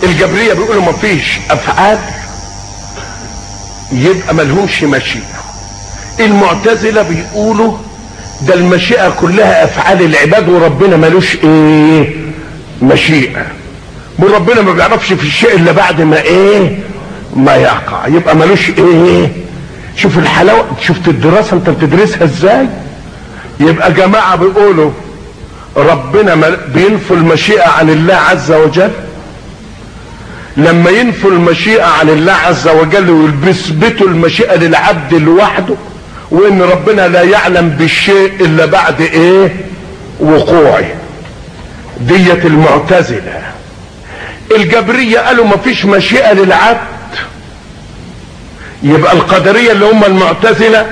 الجبرية بيقولوا مفيش افعال يبقى ملهمش مشيئة المعتزلة بيقولوا ده المشيئة كلها افعال العباد وربنا ملوش ايه مشيئة وربنا ما بيعرفش في الشيء الا بعد ما ايه ما يقع يبقى ملوش ايه شوف الحلاوة شفت الدراسة انت بتدرسها ازاي يبقى جماعة بيقولوا ربنا مل- بينفوا المشيئة عن الله عز وجل لما ينفوا المشيئة عن الله عز وجل ويثبتوا المشيئة للعبد لوحده وان ربنا لا يعلم بالشيء الا بعد ايه وقوعه دية المعتزلة الجبرية قالوا مفيش مشيئة للعبد يبقى القدرية اللي هم المعتزلة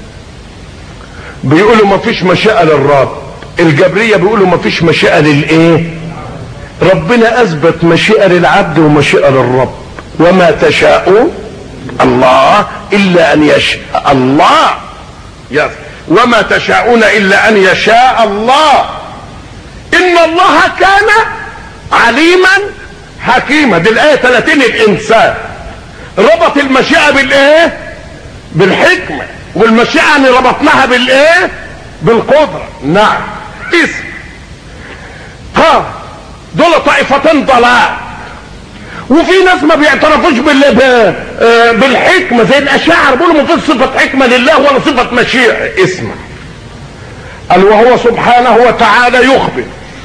بيقولوا مفيش مشيئة للرب الجبرية بيقولوا مفيش مشيئة للايه ربنا اثبت مشيئة للعبد ومشيئة للرب وما تشاءون الله الا ان يشاء الله يس. وما تشاءون الا ان يشاء الله ان الله كان عليما حكيما دي الايه 30 الانسان ربط المشيئه بالايه بالحكمه والمشيئه يعني ربطناها بالايه بالقدره نعم اسم قال دول طائفتين ضلال وفي ناس ما بيعترفوش بال ب- آه، بالحكمه زي الاشاعر بيقولوا ما فيش صفه حكمه لله ولا صفه مشيئه اسمع قال وهو سبحانه وتعالى يخبر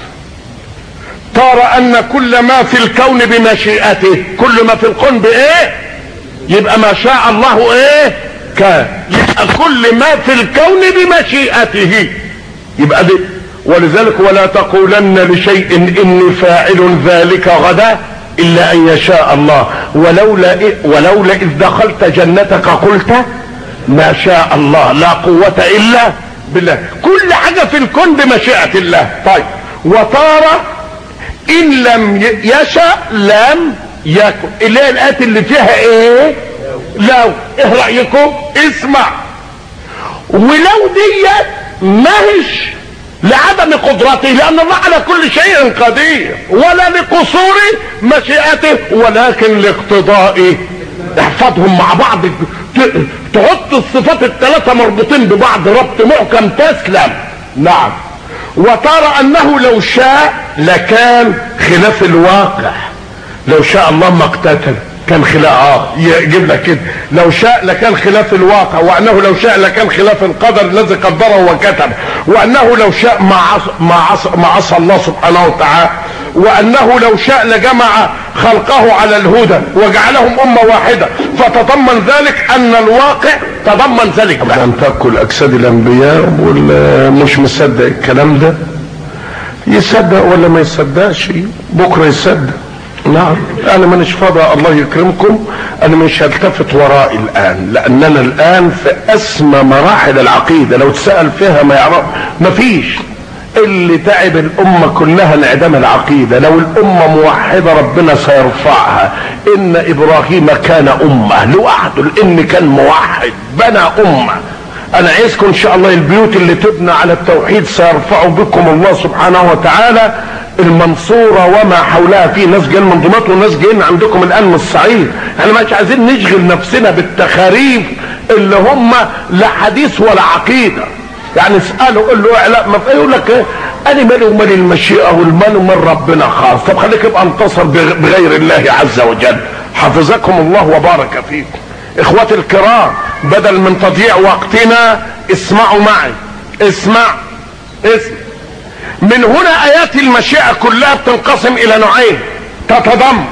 ترى ان كل ما في الكون بمشيئته كل ما في الكون بايه يبقى ما شاء الله ايه كان يبقى كل ما في الكون بمشيئته يبقى دي ولذلك ولا تقولن لشيء اني فاعل ذلك غدا الا ان يشاء الله ولولا إيه ولولا اذ دخلت جنتك قلت ما شاء الله لا قوة الا بالله كل حاجة في الكون بمشيئة الله طيب وطار ان لم ي- يشاء لم يكن اللي هي الايات اللي فيها ايه لو ايه رايكم اسمع ولو دي ماهش لعدم قدرته لان الله على كل شيء قدير ولا لقصور مشيئته ولكن لاقتضاء احفظهم مع بعض ت- تحط الصفات الثلاثه مربوطين ببعض ربط محكم تسلم نعم وترى انه لو شاء لكان خلاف الواقع لو شاء الله ما اقتتل كان خلاف اه يجيب لك كده لو شاء لكان خلاف الواقع وانه لو شاء لكان خلاف القدر الذي قدره وكتب وانه لو شاء ما عصى ما عصى ما عصى الله سبحانه وتعالى وانه لو شاء لجمع خلقه على الهدى وجعلهم امه واحده فتضمن ذلك ان الواقع تضمن ذلك ان تاكل اجساد الانبياء والمش مصدق الكلام ده يصدق ولا ما يصدقش بكره يصدق نعم انا مانيش فاضي الله يكرمكم انا مش هلتفت ورائي الان لاننا الان في اسمى مراحل العقيده لو تسال فيها ما يعرف مفيش اللي تعب الامه كلها انعدام العقيده لو الامه موحده ربنا سيرفعها ان ابراهيم كان امه لوحده لان كان موحد بنى امه انا عايزكم ان شاء الله البيوت اللي تبنى على التوحيد سيرفع بكم الله سبحانه وتعالى المنصورة وما حولها في ناس جايين من دمياط وناس جايين عندكم الان من الصعيد احنا مش عايزين نشغل نفسنا بالتخاريف اللي هم لا حديث ولا عقيدة يعني اسأله قول له لا ما يقول لك ايه انا مالي ومال المشيئة والمال ومال ربنا خاص طب خليك يبقى انتصر بغ- بغير الله عز وجل حفظكم الله وبارك فيكم اخواتي الكرام بدل من تضييع وقتنا اسمعوا معي اسمع اسمع من هنا ايات المشيئة كلها بتنقسم الى نوعين تتضمن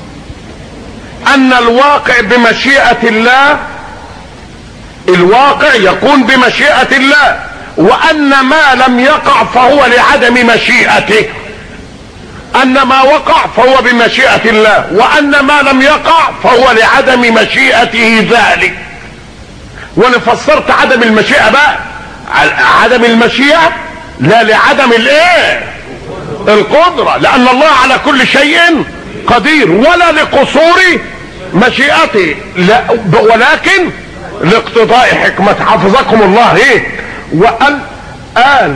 ان الواقع بمشيئة الله الواقع يكون بمشيئة الله وان ما لم يقع فهو لعدم مشيئته ان ما وقع فهو بمشيئة الله وان ما لم يقع فهو لعدم مشيئته ذلك وانا فسرت عدم المشيئة بقى ع- عدم المشيئة لا لعدم الايه القدرة لان الله على كل شيء قدير ولا لقصور مشيئته لا ب- ولكن لاقتضاء حكمة حفظكم الله ايه وقال قال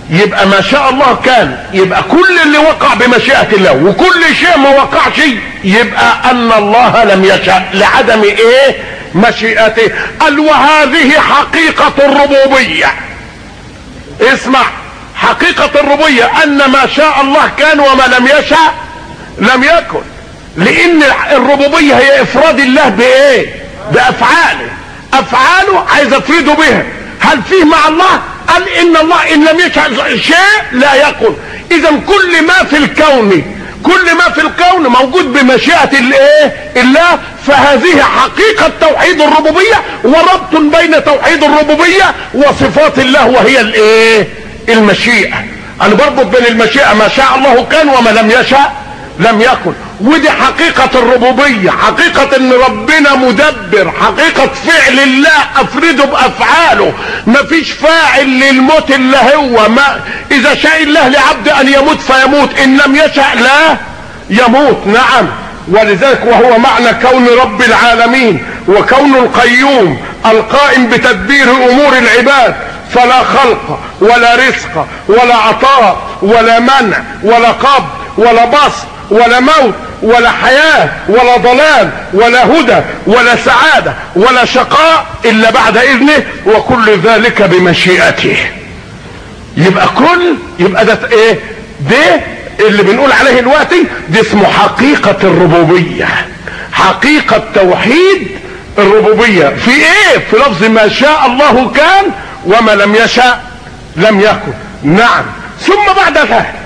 يبقى ما شاء الله كان يبقى كل اللي وقع بمشيئة الله وكل شيء ما وقعش يبقى ان الله لم يشاء لعدم ايه مشيئته قال وهذه حقيقة الربوبية اسمع حقيقة الربوبية ان ما شاء الله كان وما لم يشاء لم يكن لان الربوبية هي افراد الله بايه بافعاله افعاله عايز افرده بها هل فيه مع الله قال ان الله ان لم يشاء شيء لا يكن اذا كل ما في الكون كل ما في الكون موجود بمشيئة الايه الله فهذه حقيقة توحيد الربوبية وربط بين توحيد الربوبية وصفات الله وهي الايه المشيئة انا بربط بين المشيئة ما شاء الله كان وما لم يشاء لم يكن ودي حقيقة الربوبية حقيقة ان ربنا مدبر حقيقة فعل الله افرده بافعاله مفيش فاعل للموت الا هو ما اذا شاء الله لعبد ان يموت فيموت ان لم يشاء لا يموت نعم ولذلك وهو معنى كون رب العالمين وكون القيوم القائم بتدبير امور العباد فلا خلق ولا رزق ولا عطاء ولا منع ولا قبض ولا بسط ولا موت ولا حياة ولا ضلال ولا هدى ولا سعادة ولا شقاء الا بعد اذنه وكل ذلك بمشيئته يبقى كل يبقى ده ايه ده اللي بنقول عليه دلوقتي ده اسمه حقيقة الربوبية حقيقة توحيد الربوبية في ايه في لفظ ما شاء الله كان وما لم يشاء لم يكن نعم ثم بعد ذلك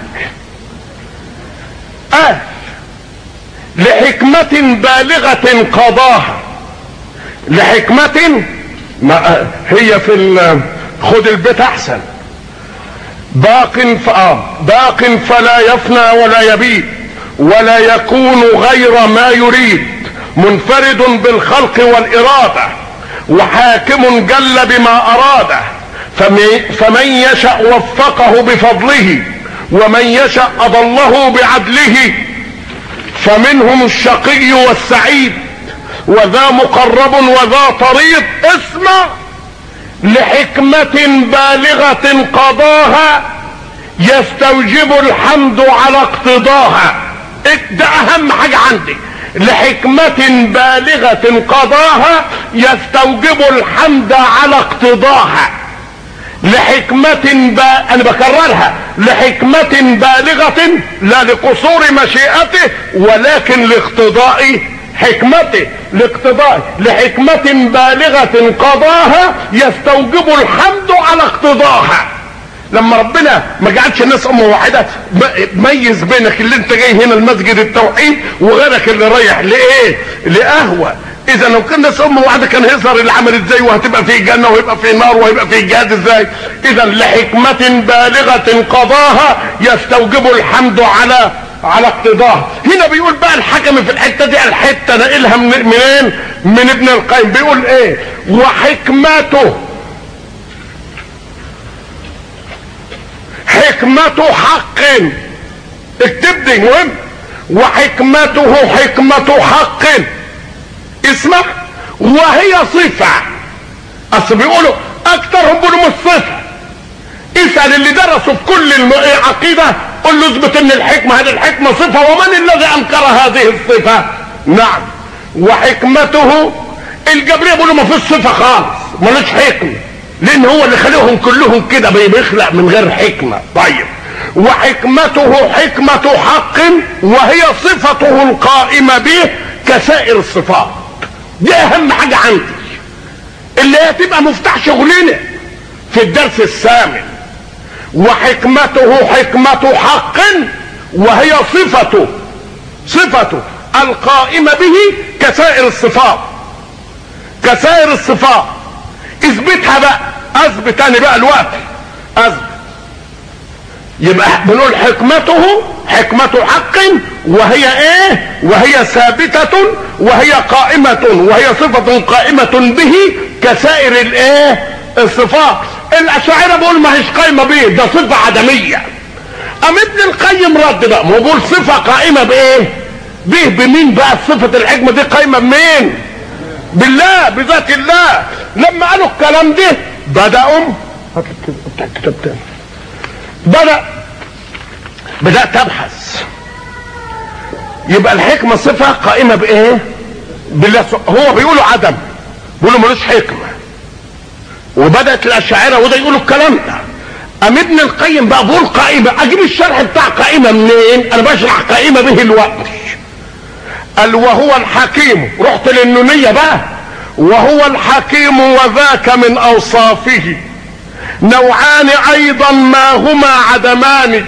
قال لحكمة بالغة قضاها لحكمة ما هي في خد البيت احسن باق فآه باق فلا يفنى ولا يبيد ولا يكون غير ما يريد منفرد بالخلق والإرادة وحاكم جل بما أراده فمن يشأ وفقه بفضله ومن يشأ أضله بعدله فمنهم الشقي والسعيد وذا مقرب وذا طريق اسمع لحكمة بالغة قضاها يستوجب الحمد على اقتضاها ده اهم حاجة عندي لحكمة بالغة قضاها يستوجب الحمد على اقتضاها لحكمة با... انا بكررها لحكمة بالغة لا لقصور مشيئته ولكن لاقتضاء حكمته لاقتضاء لحكمة بالغة قضاها يستوجب الحمد على اقتضاها لما ربنا ما جعلش الناس امه واحده ميز بينك اللي انت جاي هنا المسجد التوحيد وغيرك اللي رايح لايه لقهوه اذا لو كان الناس امه واحده كان هيظهر العمل ازاي وهتبقى فيه جنه وهيبقى فيه نار وهيبقى فيه جهاد ازاي اذا لحكمه بالغه قضاها يستوجب الحمد على على اقتضاها هنا بيقول بقى الحكم في الحته دي الحته ناقلها من منين من ابن القيم بيقول ايه وحكمته حكمة حق اكتب دي مهم وحكمته حكمة حق اسمع وهي صفة اصل بيقولوا اكترهم بيقولوا مش صفة اسأل اللي درسوا في كل العقيدة قل له اثبت ان الحكمة هذه الحكمة صفة ومن الذي انكر هذه الصفة نعم وحكمته الجبرية بيقولوا ما فيش صفة خالص ملوش حكمة لان هو اللي خلقهم كلهم كده بيخلق من غير حكمة طيب وحكمته حكمة حق وهي صفته القائمة به كسائر الصفات دي اهم حاجة عندي اللي هتبقى مفتاح شغلنا في الدرس الثامن وحكمته حكمة حق وهي صفته صفته القائمة به كسائر الصفات كسائر الصفات اثبتها بقى اثبت انا بقى الوقت اثبت يبقى بنقول حكمته حكمة حق وهي ايه وهي ثابتة وهي قائمة وهي صفة قائمة به كسائر الايه الصفات الاشاعرة بيقول ما هيش قايمة به ده صفة عدمية ام ابن القيم رد بقى ما هو بيقول صفة قائمة بايه به بمين بقى صفة الحكمة دي قايمة بمين بالله بذات الله لما قالوا الكلام ده بدأوا هات الكتاب تاني بدأ بدأت ابحث يبقى الحكمة صفة قائمة بايه بالله هو بيقولوا عدم بيقولوا ملوش حكمة وبدأت الاشاعرة وده يقولوا الكلام ده ام ابن القيم بقى بقول قائمة اجيب الشرح بتاع قائمة منين انا بشرح قائمة به الوقت قال وهو الحكيم رحت للنونية بقى وهو الحكيم وذاك من اوصافه نوعان ايضا ما هما عدمان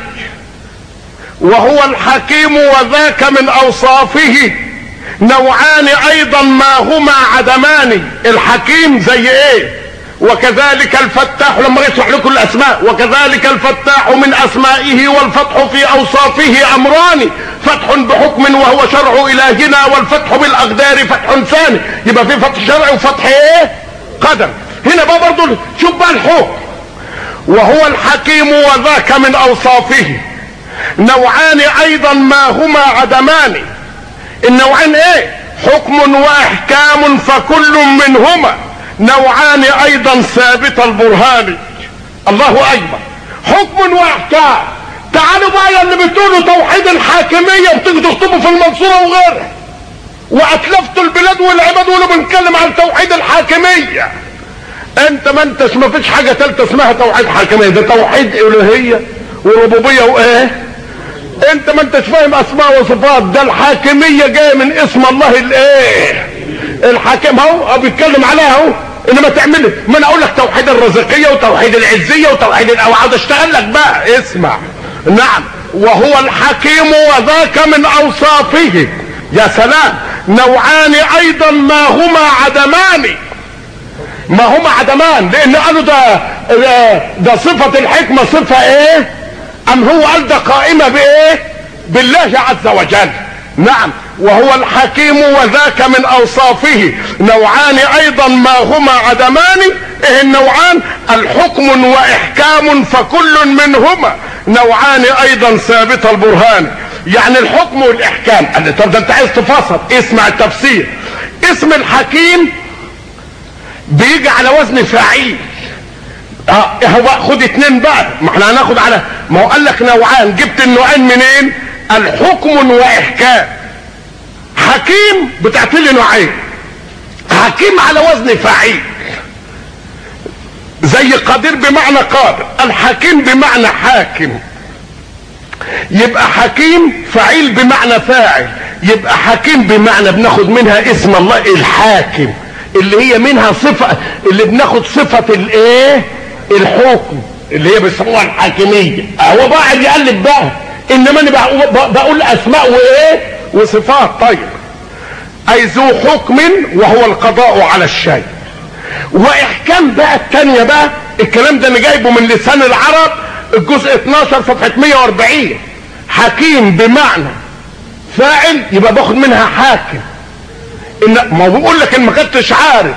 وهو الحكيم وذاك من اوصافه نوعان ايضا ما هما عدمان الحكيم زي ايه وكذلك الفتاح لما يشرح لكم الاسماء وكذلك الفتاح من اسمائه والفتح في اوصافه امران فتح بحكم وهو شرع الهنا والفتح بالاقدار فتح ثاني يبقى في فتح شرعي وفتح ايه قدر هنا بقى برضه شوف بقى الحكم وهو الحكيم وذاك من اوصافه نوعان ايضا ما هما عدمان النوعين ايه حكم واحكام فكل منهما نوعان ايضا ثابت البرهان الله اكبر حكم واحكام تعالوا بقى يا اللي بتقولوا توحيد الحاكمية وتيجوا تخطبوا في المنصورة وغيرها واتلفتوا البلاد والعباد وقولوا بنتكلم عن توحيد الحاكمية انت ما انتش ما فيش حاجة تالتة اسمها توحيد حاكمية ده توحيد الوهية وربوبية وايه انت ما انتش فاهم اسماء وصفات ده الحاكمية جاية من اسم الله الايه الحاكم اهو بيتكلم عليها اهو انما تعمل ما انا اقول لك توحيد الرزقية وتوحيد العزية وتوحيد الاوعاد اشتغل لك بقى اسمع نعم وهو الحكيم وذاك من اوصافه يا سلام نوعان ايضا ما هما عدمان ما هما عدمان لان قالوا ده ده صفة الحكمة صفة ايه ام هو قال ده قائمة بايه بالله عز وجل نعم وهو الحكيم وذاك من اوصافه نوعان ايضا ما هما عدمان ايه النوعان الحكم واحكام فكل منهما نوعان ايضا ثابت البرهان يعني الحكم والاحكام قال لي طب ده انت عايز تفسر اسمع التفسير اسم الحكيم بيجي على وزن فعيل اه هو خد اتنين بقى ما احنا هناخد على ما هو قال لك نوعان جبت النوعين منين الحكم واحكام حكيم بتعطي نوعين حكيم على وزن فعيل زي قدير بمعنى قادر الحكيم بمعنى حاكم يبقى حكيم فعيل بمعنى فاعل يبقى حكيم بمعنى بناخد منها اسم الله الحاكم اللي هي منها صفة اللي بناخد صفة الايه الحكم اللي هي بيسموها الحاكمية هو بقى يقلب بقى انما انا بقول اسماء وايه وصفات طيب اي ذو حكم وهو القضاء على الشيء واحكام بقى التانية بقى الكلام ده انا جايبه من لسان العرب الجزء 12 صفحة 140 حكيم بمعنى فاعل يبقى باخد منها حاكم ان ما هو بقول لك ان ما كنتش عارف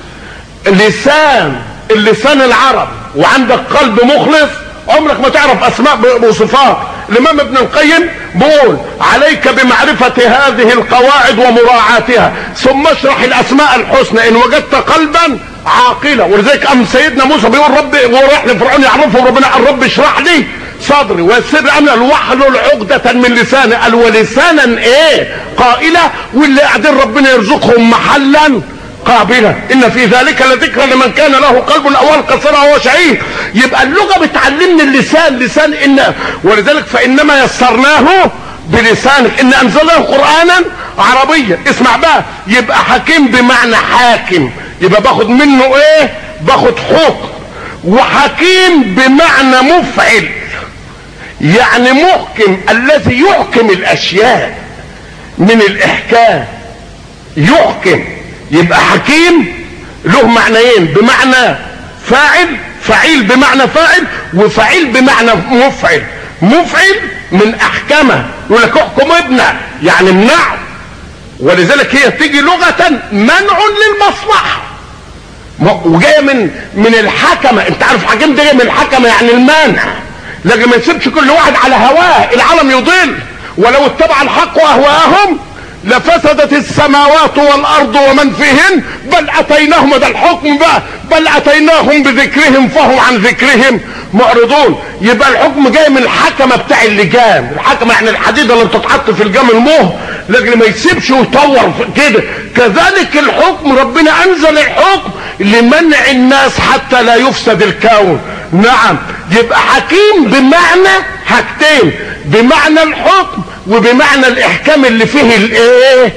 لسان اللسان العرب وعندك قلب مخلص عمرك ما تعرف اسماء وصفات الامام ابن القيم بيقول عليك بمعرفة هذه القواعد ومراعاتها ثم اشرح الاسماء الحسنى ان وجدت قلبا عاقلا ولذلك ام سيدنا موسى بيقول رب وراح لفرعون يعرفه ربنا قال رب اشرح لي صدري ويسر امري واحلل عقدة من لساني قال ولسانا ايه قائلة واللي قاعدين ربنا يرزقهم محلا قابلة ان في ذلك لذكرى لمن كان له قلب او القى سمع وهو شهيد يبقى اللغة بتعلمني اللسان لسان ان ولذلك فانما يسرناه بلسانك ان انزلناه قرانا عربيا اسمع بقى يبقى حكيم بمعنى حاكم يبقى باخد منه ايه باخد حكم وحكيم بمعنى مفعل يعني محكم الذي يحكم الاشياء من الاحكام يحكم يبقى حكيم له معنيين بمعنى فاعل فعيل بمعنى فاعل وفعيل بمعنى مفعل مفعل من احكمه يقول لك احكم ابنه يعني امنعه ولذلك هي تيجي لغة منع للمصلحة وجاية من من الحكمة انت عارف حكيم ده من الحكمة يعني المانع لكن ما يسيبش كل واحد على هواه العالم يضل ولو اتبع الحق واهواهم لفسدت السماوات والارض ومن فيهن بل اتيناهم ده الحكم بقى بل اتيناهم بذكرهم فهم عن ذكرهم معرضون يبقى الحكم جاي من الحكمه بتاع اللجام الحكمه يعني الحديده اللي بتتحط في الجام المه لكن ما يسيبش ويطور كده كذلك الحكم ربنا انزل الحكم لمنع الناس حتى لا يفسد الكون نعم يبقى حكيم بمعنى حاجتين بمعنى الحكم وبمعنى الاحكام اللي فيه الايه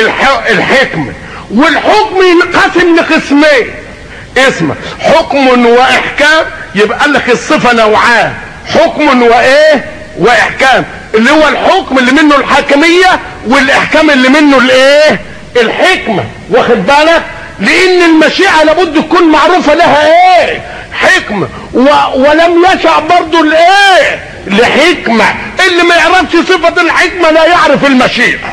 الحكمه والحكم ينقسم لقسمين اسمه حكم واحكام يبقى قال لك الصفه نوعان حكم وايه واحكام اللي هو الحكم اللي منه الحاكميه والاحكام اللي منه الايه الحكمه واخد بالك لان المشيئه لابد تكون معروفه لها ايه حكمه و... ولم يشع برضو الايه لحكمه اللي ما يعرفش صفه الحكمه لا يعرف المشيئه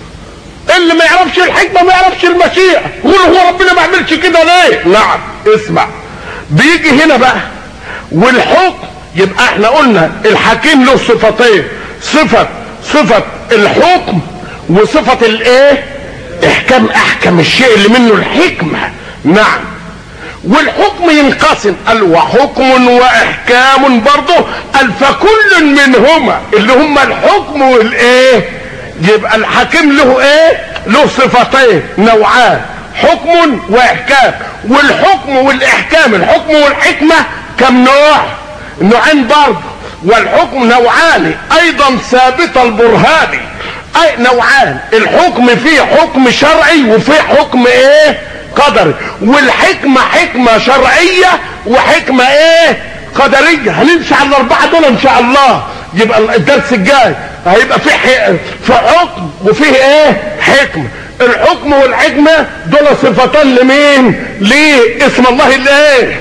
اللي ما يعرفش الحكمه ما يعرفش المشيئه يقول هو ربنا ما عملش كده ليه نعم اسمع بيجي هنا بقى والحكم يبقى احنا قلنا الحكيم له صفتين صفه صفه الحكم وصفه الايه احكام احكم الشيء اللي منه الحكمه نعم والحكم ينقسم قال وحكم واحكام برضه قال فكل منهما اللي هما الحكم والايه يبقى الحكيم له ايه له صفتين نوعان حكم واحكام والحكم والاحكام الحكم والحكمه كم نوع نوعين برضه والحكم نوعان ايضا ثابت البرهاني اي نوعان الحكم فيه حكم شرعي وفيه حكم ايه قدري والحكمة حكمة شرعية وحكمة ايه قدرية هنمشي على الاربعة دول ان شاء الله يبقى الدرس الجاي هيبقى فيه في حكم وفيه ايه حكمة الحكم والحكمة دول صفتان لمين ليه اسم الله الايه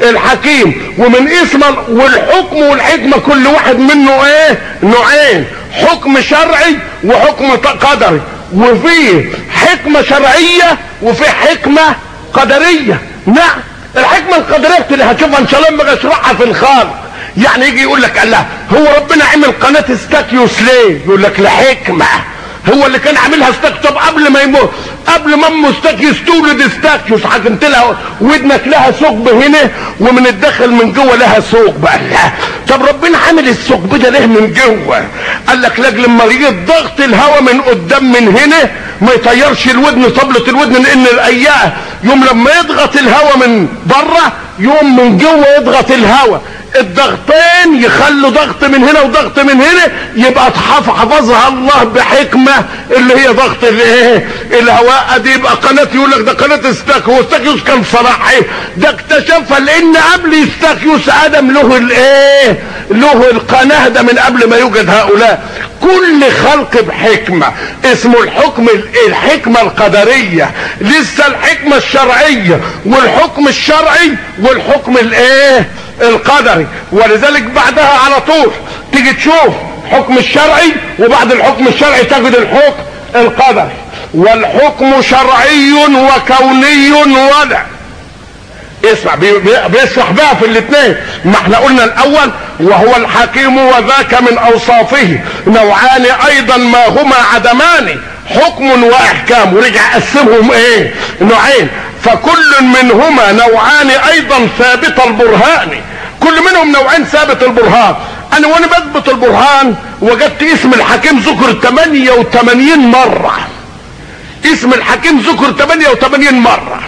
الحكيم ومن اسم والحكم والحكمة كل واحد منه ايه نوعين حكم شرعي وحكم قدري وفيه حكمة شرعية وفيه حكمة قدرية نعم الحكمة القدرية اللي هتشوفها ان شاء الله لما اشرحها في الخالق يعني يجي يقول لك الله هو ربنا عمل قناة استاكيوس ليه يقول لك لحكمة هو اللي كان عاملها استاكيوس طب قبل ما يموت قبل ما امه استاكيوس تولد استاكيوس حكمت لها ودنك لها ثقب هنا ومن الداخل من جوه لها ثقب قال لا طب ربنا عامل الثقب ده ليه من جوه قال لك لاجل لما يجي ضغط الهواء من قدام من هنا ما يطيرش الودن طبلة الودن لان الاياه يوم لما يضغط الهواء من بره يوم من جوه يضغط الهواء الضغطين يخلوا ضغط من هنا وضغط من هنا يبقى حفظها الله بحكمه اللي هي ضغط الايه الهواء دي يبقى قناه يقول لك ده قناه استاكيوس استاكيوس كان صلاح ايه ده اكتشفها لان قبل استاكيوس ادم له الايه له القناه ده من قبل ما يوجد هؤلاء كل خلق بحكمة اسمه الحكم الحكمة القدرية لسه الحكمة الشرعية والحكم الشرعي والحكم الايه القدري ولذلك بعدها على طول تيجي تشوف حكم الشرعي وبعد الحكم الشرعي تجد الحكم القدري والحكم شرعي وكوني ولا اسمع بيشرح بقى في الاثنين ما احنا قلنا الاول وهو الحكيم وذاك من اوصافه نوعان ايضا ما هما عدمان حكم واحكام ورجع قسمهم ايه نوعين فكل منهما نوعان ايضا ثابت البرهان كل منهم نوعين ثابت البرهان انا وانا بثبت البرهان وجدت اسم الحكيم ذكر 88 مرة اسم الحكيم ذكر 88 مرة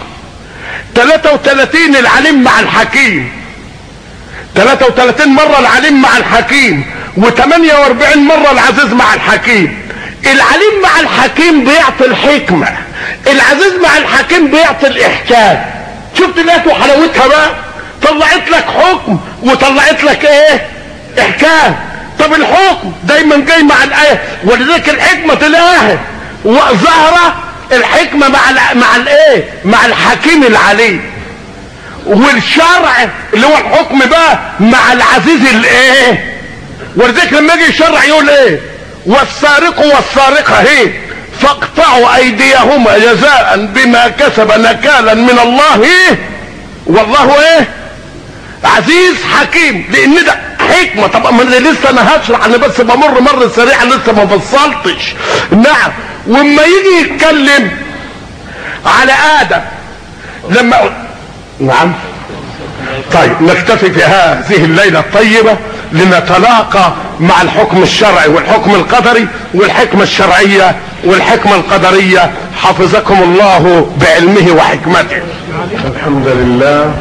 33 العليم مع الحكيم 33 مرة العليم مع الحكيم و48 مرة العزيز مع الحكيم العليم مع الحكيم بيعطي الحكمة العزيز مع الحكيم بيعطي الاحكام شفت لقيته حلاوتها بقى طلعت لك حكم وطلعت لك ايه احكام طب الحكم دايما جاي مع الايه ولذلك الحكمه تلاقيها ظاهره الحكمه مع ال مع الايه مع الحكيم العليم والشرع اللي هو الحكم بقى مع العزيز الايه ولذلك لما يجي الشرع يقول ايه والسارق والسارقه هي فاقطعوا ايديهما جزاء بما كسب نكالا من الله إيه؟ والله ايه عزيز حكيم لان ده حكمه طب ما انا لسه انا هشرح انا بس بمر مر سريعا لسه ما فصلتش نعم واما يجي يتكلم على ادم لما نعم طيب نكتفي في هذه الليلة الطيبة لنتلاقى مع الحكم الشرعي والحكم القدري والحكمة الشرعية والحكمة القدرية حفظكم الله بعلمه وحكمته الحمد لله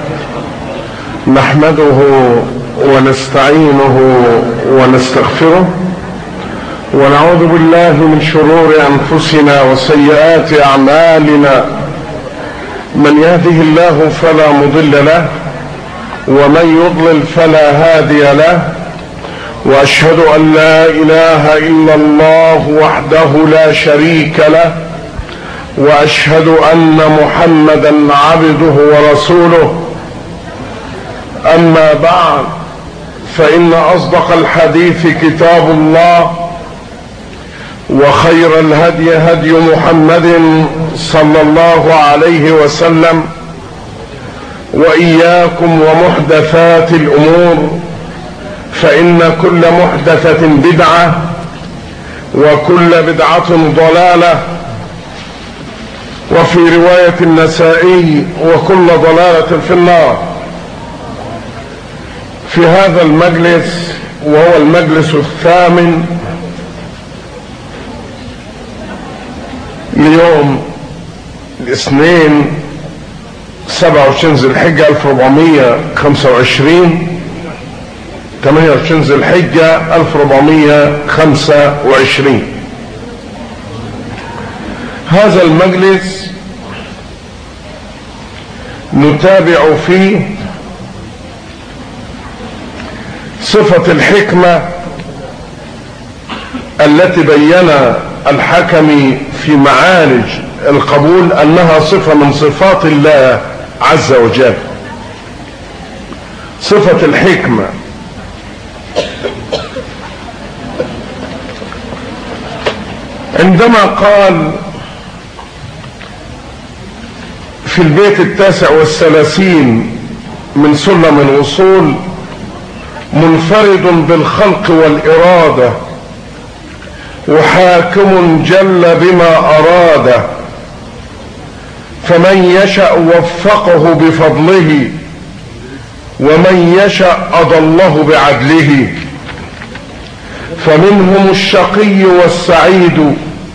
نحمده ونستعينه ونستغفره ونعوذ بالله من شرور انفسنا وسيئات اعمالنا من يهده الله فلا مضل له ومن يضلل فلا هادي له واشهد ان لا اله الا الله وحده لا شريك له واشهد ان محمدا عبده ورسوله اما بعد فان اصدق الحديث كتاب الله وخير الهدي هدي محمد صلى الله عليه وسلم واياكم ومحدثات الامور فان كل محدثه بدعه وكل بدعه ضلاله وفي روايه النسائي وكل ضلاله في النار في هذا المجلس وهو المجلس الثامن ليوم الاثنين 27 ذي الحجة 1425 28 ذي الحجة 1425 هذا المجلس نتابع فيه صفة الحكمة التي بين الحكم في معالج القبول انها صفة من صفات الله عز وجل صفة الحكمة عندما قال في البيت التاسع والثلاثين من سلم الوصول منفرد بالخلق والإرادة وحاكم جل بما أراد فمن يشأ وفقه بفضله ومن يشأ أضله بعدله فمنهم الشقي والسعيد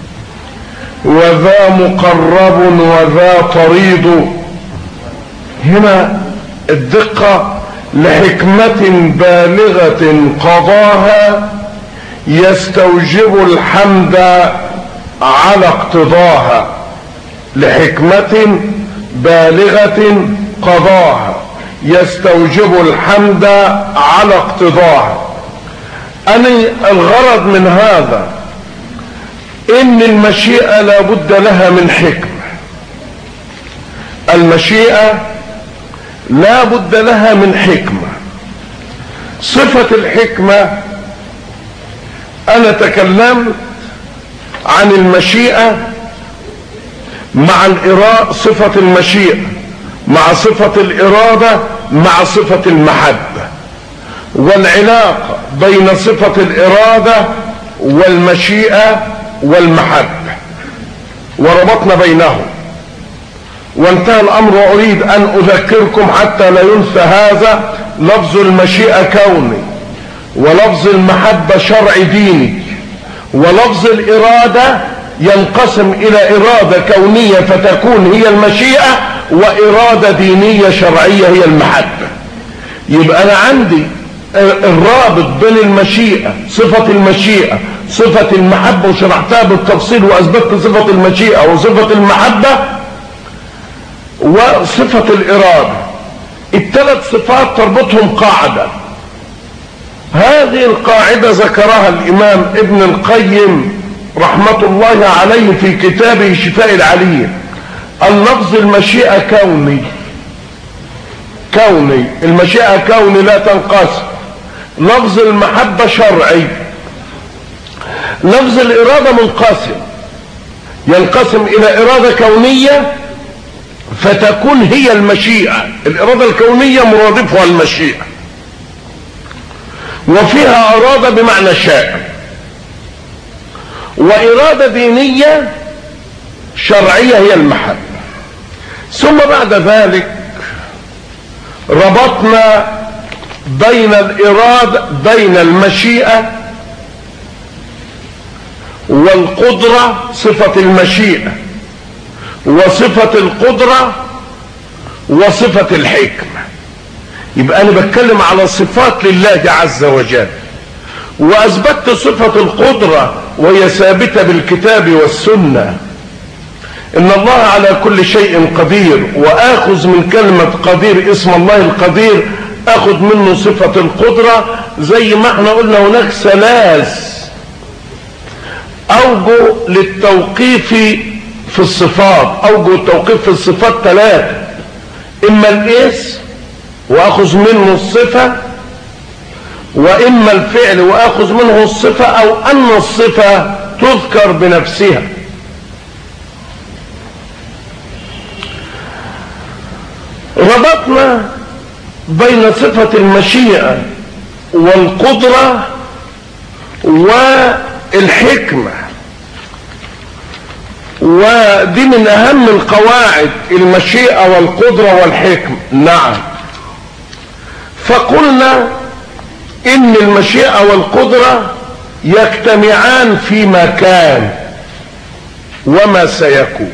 وذا مقرب وذا طريد هنا الدقة لحكمة بالغة قضاها يستوجب الحمد على اقتضاها لحكمة بالغة قضاها يستوجب الحمد على اقتضاها أنا الغرض من هذا إن المشيئة لابد لها من حكمة المشيئة لا بد لها من حكمة صفة الحكمة أنا تكلمت عن المشيئة مع الإرادة صفة المشيئة مع صفة الإرادة مع صفة المحبة والعلاقة بين صفة الإرادة والمشيئة والمحبة وربطنا بينهم وانتهى الأمر وأريد أن أذكركم حتى لا ينسى هذا لفظ المشيئة كوني ولفظ المحبة شرع ديني ولفظ الإرادة ينقسم إلى إرادة كونية فتكون هي المشيئة وإرادة دينية شرعية هي المحبة يبقى أنا عندي الرابط بين المشيئة صفة المشيئة صفة المحبة وشرحتها بالتفصيل وأثبتت صفة المشيئة وصفة المحبة وصفة الإرادة الثلاث صفات تربطهم قاعدة هذه القاعدة ذكرها الإمام ابن القيم رحمة الله عليه في كتابه شفاء العليل اللفظ المشيئة كوني كوني المشيئة كوني لا تنقسم لفظ المحبة شرعي لفظ الإرادة منقسم ينقسم إلى إرادة كونية فتكون هي المشيئة الإرادة الكونية مرادفها المشيئة وفيها أراد بمعنى شاء وإرادة دينية شرعية هي المحبة ثم بعد ذلك ربطنا بين الإرادة بين المشيئة والقدرة صفة المشيئة وصفة القدرة وصفة الحكمة يبقى أنا بتكلم على صفات لله عز وجل وأثبتت صفة القدرة وهي ثابتة بالكتاب والسنة إن الله على كل شيء قدير وآخذ من كلمة قدير اسم الله القدير أخذ منه صفة القدرة زي ما احنا قلنا هناك ثلاث أوجه للتوقيف في الصفات أوجه التوقيف في الصفات ثلاثة إما الاسم وأخذ منه الصفة وإما الفعل وأخذ منه الصفة أو أن الصفة تذكر بنفسها ربطنا بين صفة المشيئة والقدرة والحكمة ودي من أهم القواعد المشيئة والقدرة والحكمة نعم فقلنا إن المشيئة والقدرة يجتمعان في مكان وما سيكون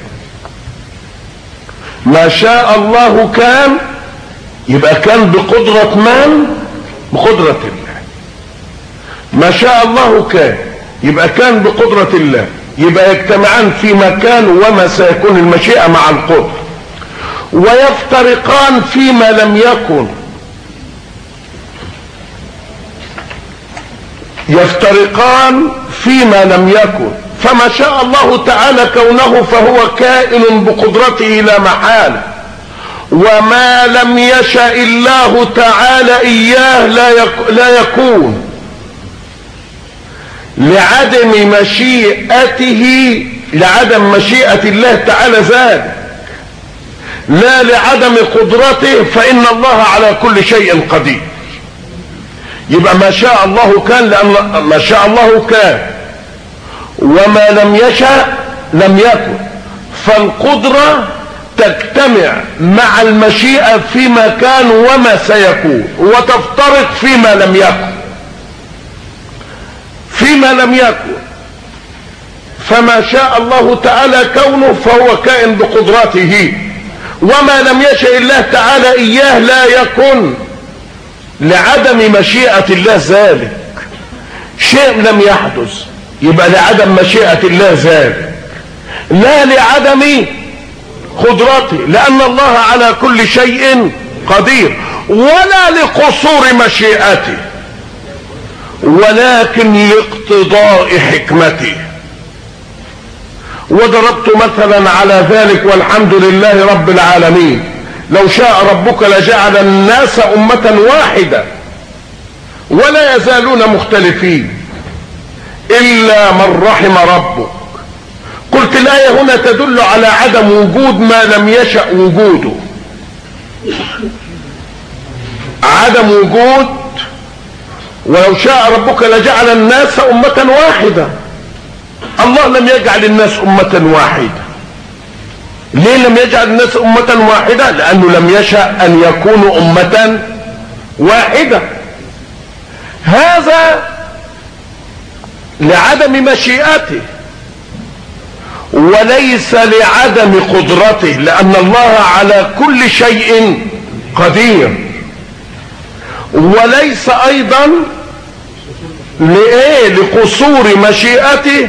ما شاء الله كان يبقى كان بقدرة من بقدرة الله ما شاء الله كان يبقى كان بقدرة الله يبقى يجتمعان في مكان وما سيكون المشيئة مع القدرة ويفترقان فيما لم يكن يفترقان فيما لم يكن فما شاء الله تعالى كونه فهو كائن بقدرته لا محالة وما لم يشاء الله تعالى إياه لا, يك لا يكون لعدم مشيئته لعدم مشيئة الله تعالى ذلك لا لعدم قدرته فإن الله على كل شيء قدير يبقى ما شاء الله كان لأن ما شاء الله كان وما لم يشاء لم يكن فالقدرة تجتمع مع المشيئة فيما كان وما سيكون وتفترق فيما لم يكن فيما لم يكن فما شاء الله تعالى كونه فهو كائن بقدرته وما لم يشاء الله تعالى إياه لا يكن لعدم مشيئة الله ذلك شيء لم يحدث يبقى لعدم مشيئة الله ذلك لا لعدم قدرته لأن الله على كل شيء قدير ولا لقصور مشيئته ولكن لاقتضاء حكمته وضربت مثلا على ذلك والحمد لله رب العالمين لو شاء ربك لجعل الناس أمة واحدة ولا يزالون مختلفين إلا من رحم ربك قلت الآية هنا تدل على عدم وجود ما لم يشأ وجوده عدم وجود ولو شاء ربك لجعل الناس أمة واحدة الله لم يجعل الناس أمة واحدة ليه لم يجعل الناس أمة واحدة لأنه لم يشأ أن يكونوا أمة واحدة هذا لعدم مشيئته وليس لعدم قدرته لأن الله على كل شيء قدير وليس أيضا لإيه لقصور مشيئته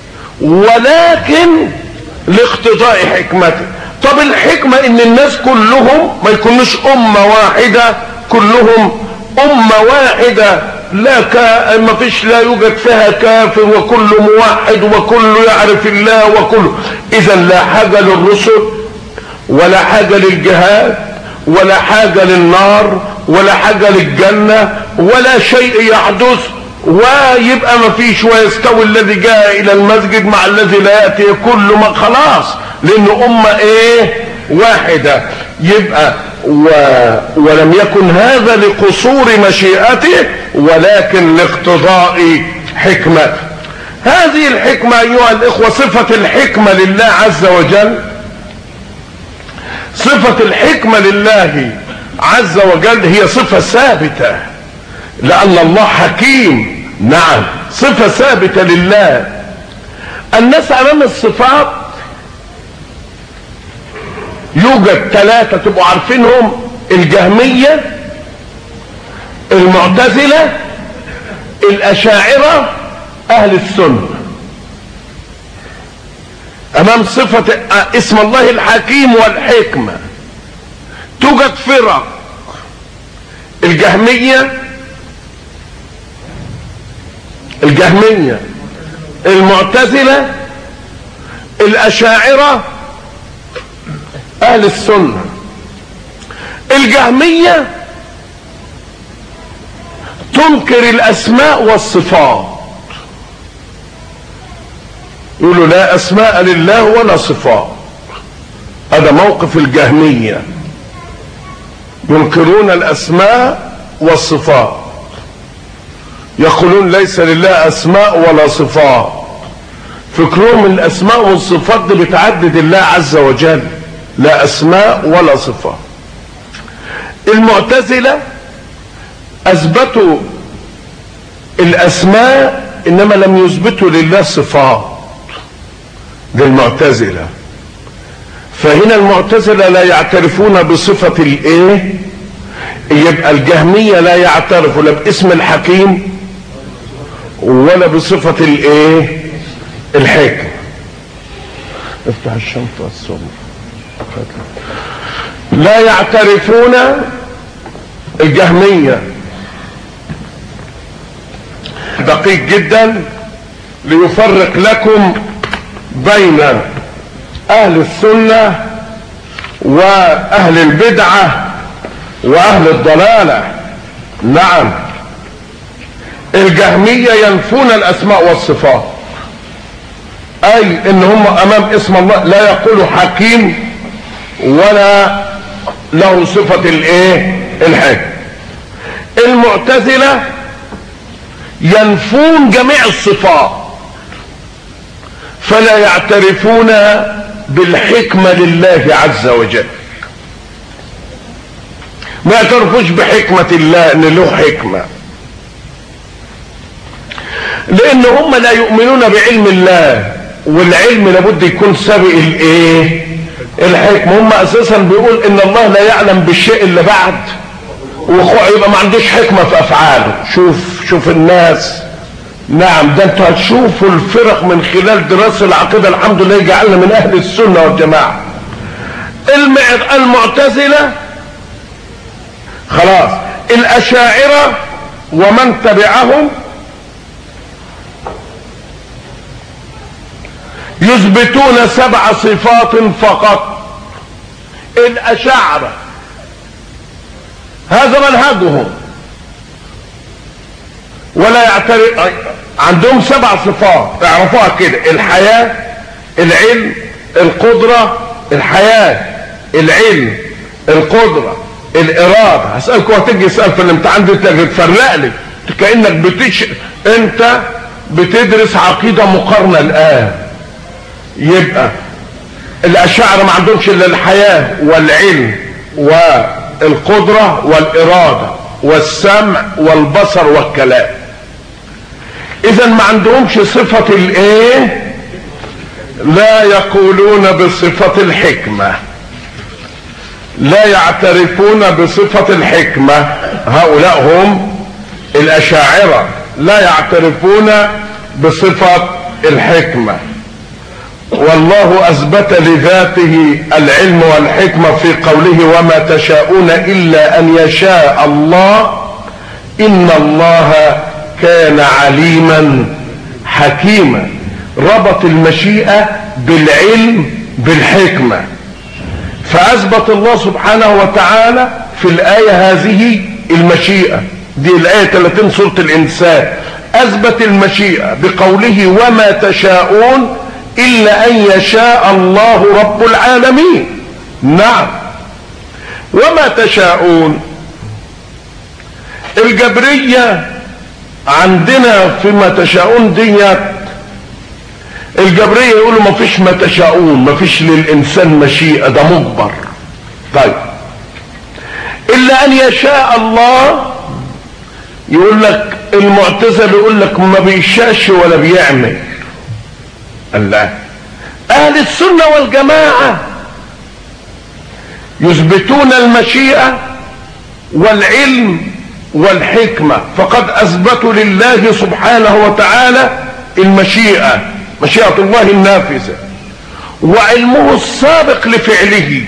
ولكن لاقتضاء حكمته طب الحكمة ان الناس كلهم ما يكونوش امة واحدة كلهم امة واحدة لا كا ما فيش لا يوجد فيها كافر وكل موحد وكل يعرف الله وكل اذا لا حاجة للرسل ولا حاجة للجهاد ولا حاجة للنار ولا حاجة للجنة ولا شيء يحدث ويبقى ما فيش ويستوي الذي جاء الى المسجد مع الذي لا ياتي كل ما خلاص لان امه ايه واحده يبقى و... ولم يكن هذا لقصور مشيئته ولكن لاقتضاء حكمته هذه الحكمة أيها الإخوة صفة الحكمة لله عز وجل صفة الحكمة لله عز وجل هي صفة ثابتة لأن الله حكيم نعم صفة ثابتة لله الناس أمام الصفات يوجد ثلاثة تبقوا عارفينهم الجهمية المعتزلة الأشاعرة أهل السنة أمام صفة اسم الله الحكيم والحكمة توجد فرق الجهمية الجهمية المعتزلة الأشاعرة أهل السنة الجهمية تنكر الأسماء والصفات يقولوا لا أسماء لله ولا صفات هذا موقف الجهمية ينكرون الأسماء والصفات يقولون ليس لله أسماء ولا صفات فكرهم الأسماء والصفات دي بتعدد الله عز وجل لا أسماء ولا صفات المعتزلة أثبتوا الأسماء إنما لم يثبتوا لله صفات للمعتزلة فهنا المعتزلة لا يعترفون بصفة الايه يبقى الجهمية لا يعترفوا لا باسم الحكيم ولا بصفة الايه الحكم افتح الشنطة الصبح لا يعترفون الجهمية دقيق جدا ليفرق لكم بين اهل السنة واهل البدعة واهل الضلالة نعم الجهمية ينفون الاسماء والصفات اي ان هم امام اسم الله لا يقول حكيم ولا له صفة الايه الحكم المعتزلة ينفون جميع الصفات فلا يعترفون بالحكمة لله عز وجل ما يعترفوش بحكمة الله ان له حكمة لان هم لا يؤمنون بعلم الله والعلم لابد يكون سابق الايه الحكمة هم اساسا بيقول ان الله لا يعلم بالشيء اللي بعد وقوع يبقى ما عندوش حكمة في افعاله شوف شوف الناس نعم ده انتوا هتشوفوا الفرق من خلال دراسة العقيدة الحمد لله يجعلنا من اهل السنة والجماعة المعتزلة خلاص الاشاعرة ومن تبعهم يثبتون سبع صفات فقط الاشاعرة هذا منهجهم ولا يعترف عندهم سبع صفات اعرفوها كده الحياة العلم القدرة الحياة العلم القدرة الارادة هسألك وهتيجي تسأل في الامتحان دي تفرق لي كأنك بتش انت بتدرس عقيدة مقارنة الآن يبقى الأشاعرة ما عندهمش إلا الحياة والعلم والقدرة والإرادة والسمع والبصر والكلام اذا ما عندهمش صفة الايه لا يقولون بصفة الحكمة لا يعترفون بصفة الحكمة هؤلاء هم الاشاعرة لا يعترفون بصفة الحكمة والله اثبت لذاته العلم والحكمة في قوله وما تشاءون الا ان يشاء الله ان الله كان عليما حكيما ربط المشيئة بالعلم بالحكمة فاثبت الله سبحانه وتعالى في الاية هذه المشيئة دي الاية 30 سورة الانسان اثبت المشيئة بقوله وما تشاءون الا ان يشاء الله رب العالمين نعم وما تشاءون الجبرية عندنا فيما تشاءون ديت الجبرية يقولوا ما فيش ما تشاءون ما فيش للإنسان مشيئة ده مجبر طيب إلا أن يشاء الله يقول لك المعتزل يقول لك ما بيشاش ولا بيعمل الله أهل السنة والجماعة يثبتون المشيئة والعلم والحكمة فقد أثبتوا لله سبحانه وتعالى المشيئة مشيئة الله النافذة وعلمه السابق لفعله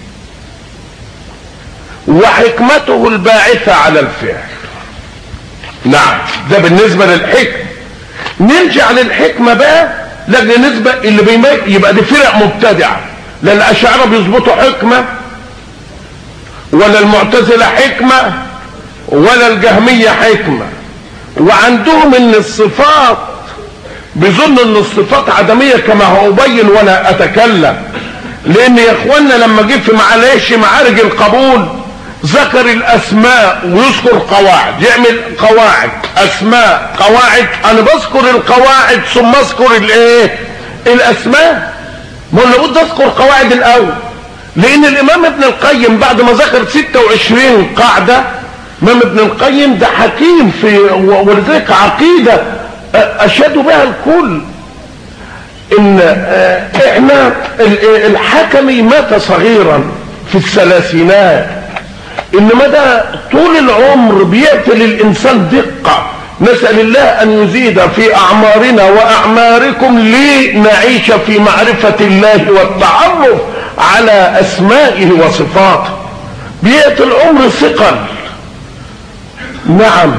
وحكمته الباعثة على الفعل نعم ده بالنسبة للحكمة نرجع للحكمة بقى لا بالنسبة اللي بيميت يبقى دي فرق مبتدعة لا الأشاعرة بيظبطوا حكمة ولا المعتزلة حكمة ولا الجهمية حكمة وعندهم ان الصفات بيظن ان الصفات عدمية كما هو أبين وانا اتكلم لان يا اخوانا لما جه في معلش معارج القبول ذكر الاسماء ويذكر قواعد يعمل قواعد اسماء قواعد انا بذكر القواعد ثم اذكر الايه الاسماء ما هو لابد اذكر قواعد الاول لان الامام ابن القيم بعد ما ذكر 26 قاعدة امام ابن القيم ده حكيم في ولذلك عقيدة اشادوا بها الكل ان احنا الحكمي مات صغيرا في الثلاثينات انما ده طول العمر بيقتل الانسان دقة نسأل الله ان يزيد في اعمارنا واعماركم لنعيش في معرفة الله والتعرف على اسمائه وصفاته بيئة العمر ثقل نعم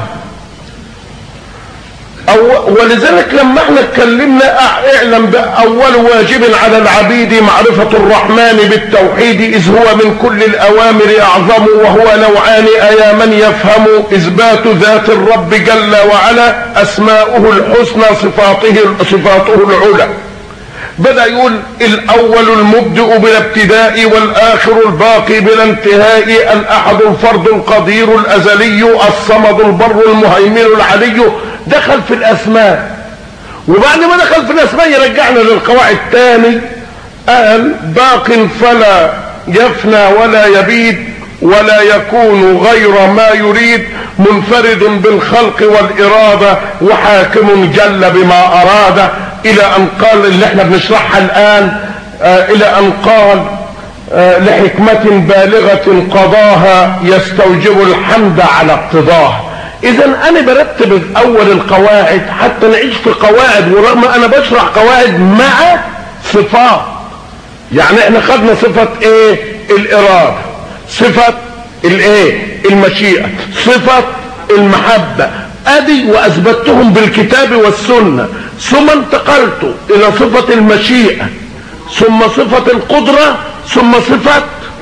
أو ولذلك لما احنا اتكلمنا اعلم باول واجب على العبيد معرفة الرحمن بالتوحيد اذ هو من كل الاوامر اعظم وهو نوعان ايا من يفهم اثبات ذات الرب جل وعلا اسماؤه الحسنى صفاته صفاته العلى بدأ يقول الأول المبدئ بلا ابتداء والآخر الباقي بلا انتهاء الأحد الفرد القدير الأزلي الصمد البر المهيمن العلي دخل في الأسماء وبعد ما دخل في الأسماء يرجعنا للقواعد تاني قال باق فلا يفنى ولا يبيد ولا يكون غير ما يريد منفرد بالخلق والإرادة وحاكم جل بما أراد إلى أن قال اللي احنا بنشرحها الآن آه إلى أن قال آه لحكمة بالغة قضاها يستوجب الحمد على اقتضاه إذا أنا برتب أول القواعد حتى نعيش في قواعد ورغم أنا بشرح قواعد مع صفات يعني احنا خدنا صفة ايه الإرادة صفة الايه المشيئة صفة المحبة ادي واثبتهم بالكتاب والسنة ثم انتقلت الى صفة المشيئة ثم صفة القدرة ثم صفة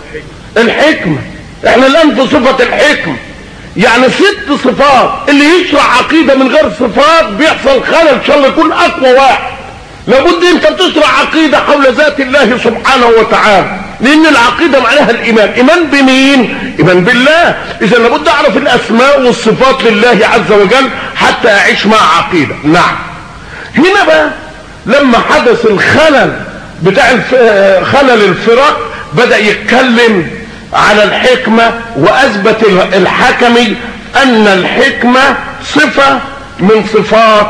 الحكمة احنا الان في صفة الحكمة يعني ست صفات اللي يشرح عقيدة من غير صفات بيحصل خلل ان شاء الله يكون اقوى واحد لابد انت تشرح عقيدة حول ذات الله سبحانه وتعالى لان العقيدة معناها الايمان ايمان بمين ايمان بالله اذا لابد اعرف الاسماء والصفات لله عز وجل حتى اعيش مع عقيدة نعم هنا بقى لما حدث الخلل بتاع خلل الفرق بدأ يتكلم على الحكمة واثبت الحكمي ان الحكمة صفة من صفات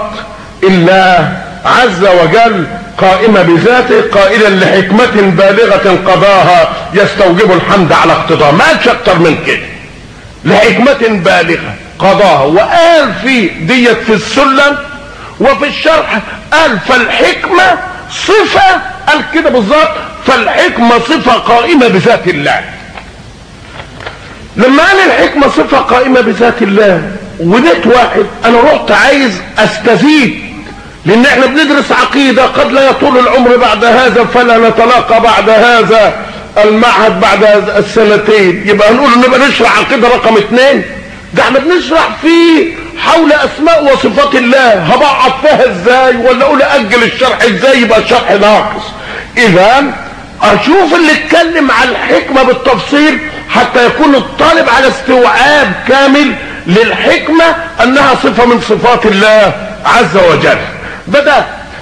الله عز وجل قائمة بذاته قائلا لحكمة بالغة قضاها يستوجب الحمد على اقتضاء ما قالش اكتر من كده لحكمة بالغة قضاها وقال في ديت في السلم وفي الشرح قال فالحكمة صفة قال كده بالظبط فالحكمة صفة قائمة بذات الله لما قال الحكمة صفة قائمة بذات الله وديت واحد انا رحت عايز استفيد لان احنا بندرس عقيدة قد لا يطول العمر بعد هذا فلا نتلاقى بعد هذا المعهد بعد السنتين يبقى هنقول نبقى نشرح عقيدة رقم اثنين ده احنا بنشرح فيه حول اسماء وصفات الله هبقعد فيها ازاي ولا اقول اجل الشرح ازاي يبقى الشرح ناقص اذا اشوف اللي اتكلم على الحكمة بالتفصيل حتى يكون الطالب على استوعاب كامل للحكمة انها صفة من صفات الله عز وجل بدأ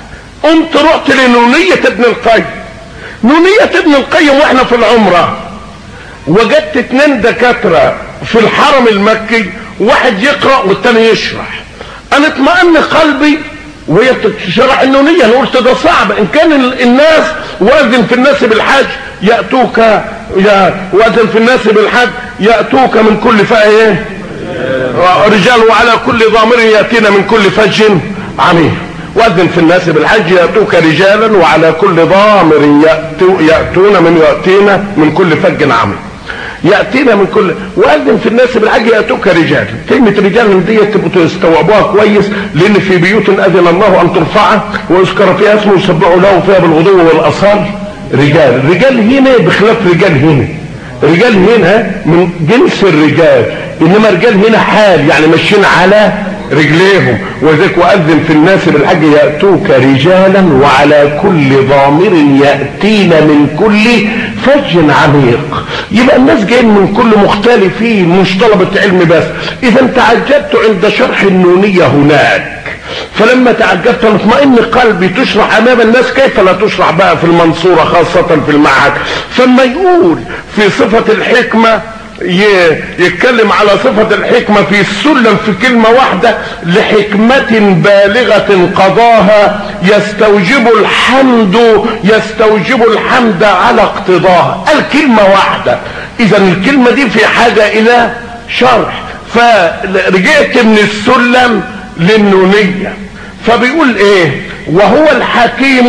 قمت رحت لنونية ابن القيم نونية ابن القيم واحنا في العمرة وجدت اتنين دكاترة في الحرم المكي واحد يقرأ والتاني يشرح انا اطمأن قلبي وهي بتشرح النونية انا قلت ده صعب ان كان الناس واذن في الناس بالحج يأتوك يا واذن في الناس بالحج يأتوك من كل فايه رجال وعلى كل ضامر يأتينا من كل فج عميق واذن في الناس بالحج يأتوك رجالا وعلى كل ضامر يأتو يأتون من يأتينا من كل فج عميق يأتينا من كل وأذن في الناس بالحج يأتوك رجال كلمة رجال من دي تبقوا تستوعبوها كويس لأن في بيوت أذن الله أن ترفع ويذكر فيها اسمه يسبحوا له فيها بالغدو والأصال رجال الرجال هنا بخلاف رجال هنا رجال هنا من جنس الرجال انما رجال هنا حال يعني ماشيين على رجليهم وذلك واذن في الناس بالحج ياتوك رجالا وعلى كل ضامر ياتين من كل فج عميق يبقى الناس جايين من كل مختلفين مش طلبة علم بس اذا تعجبت عند شرح النونية هناك فلما تعجبت اطمئن قلبي تشرح امام الناس كيف لا تشرح بقى في المنصورة خاصة في المعهد فما يقول في صفة الحكمة يتكلم على صفة الحكمة في السلم في كلمة واحدة لحكمة بالغة قضاها يستوجب الحمد يستوجب الحمد على اقتضاها الكلمة واحدة اذا الكلمة دي في حاجة الى شرح فرجعت من السلم للنونية فبيقول ايه وهو الحكيم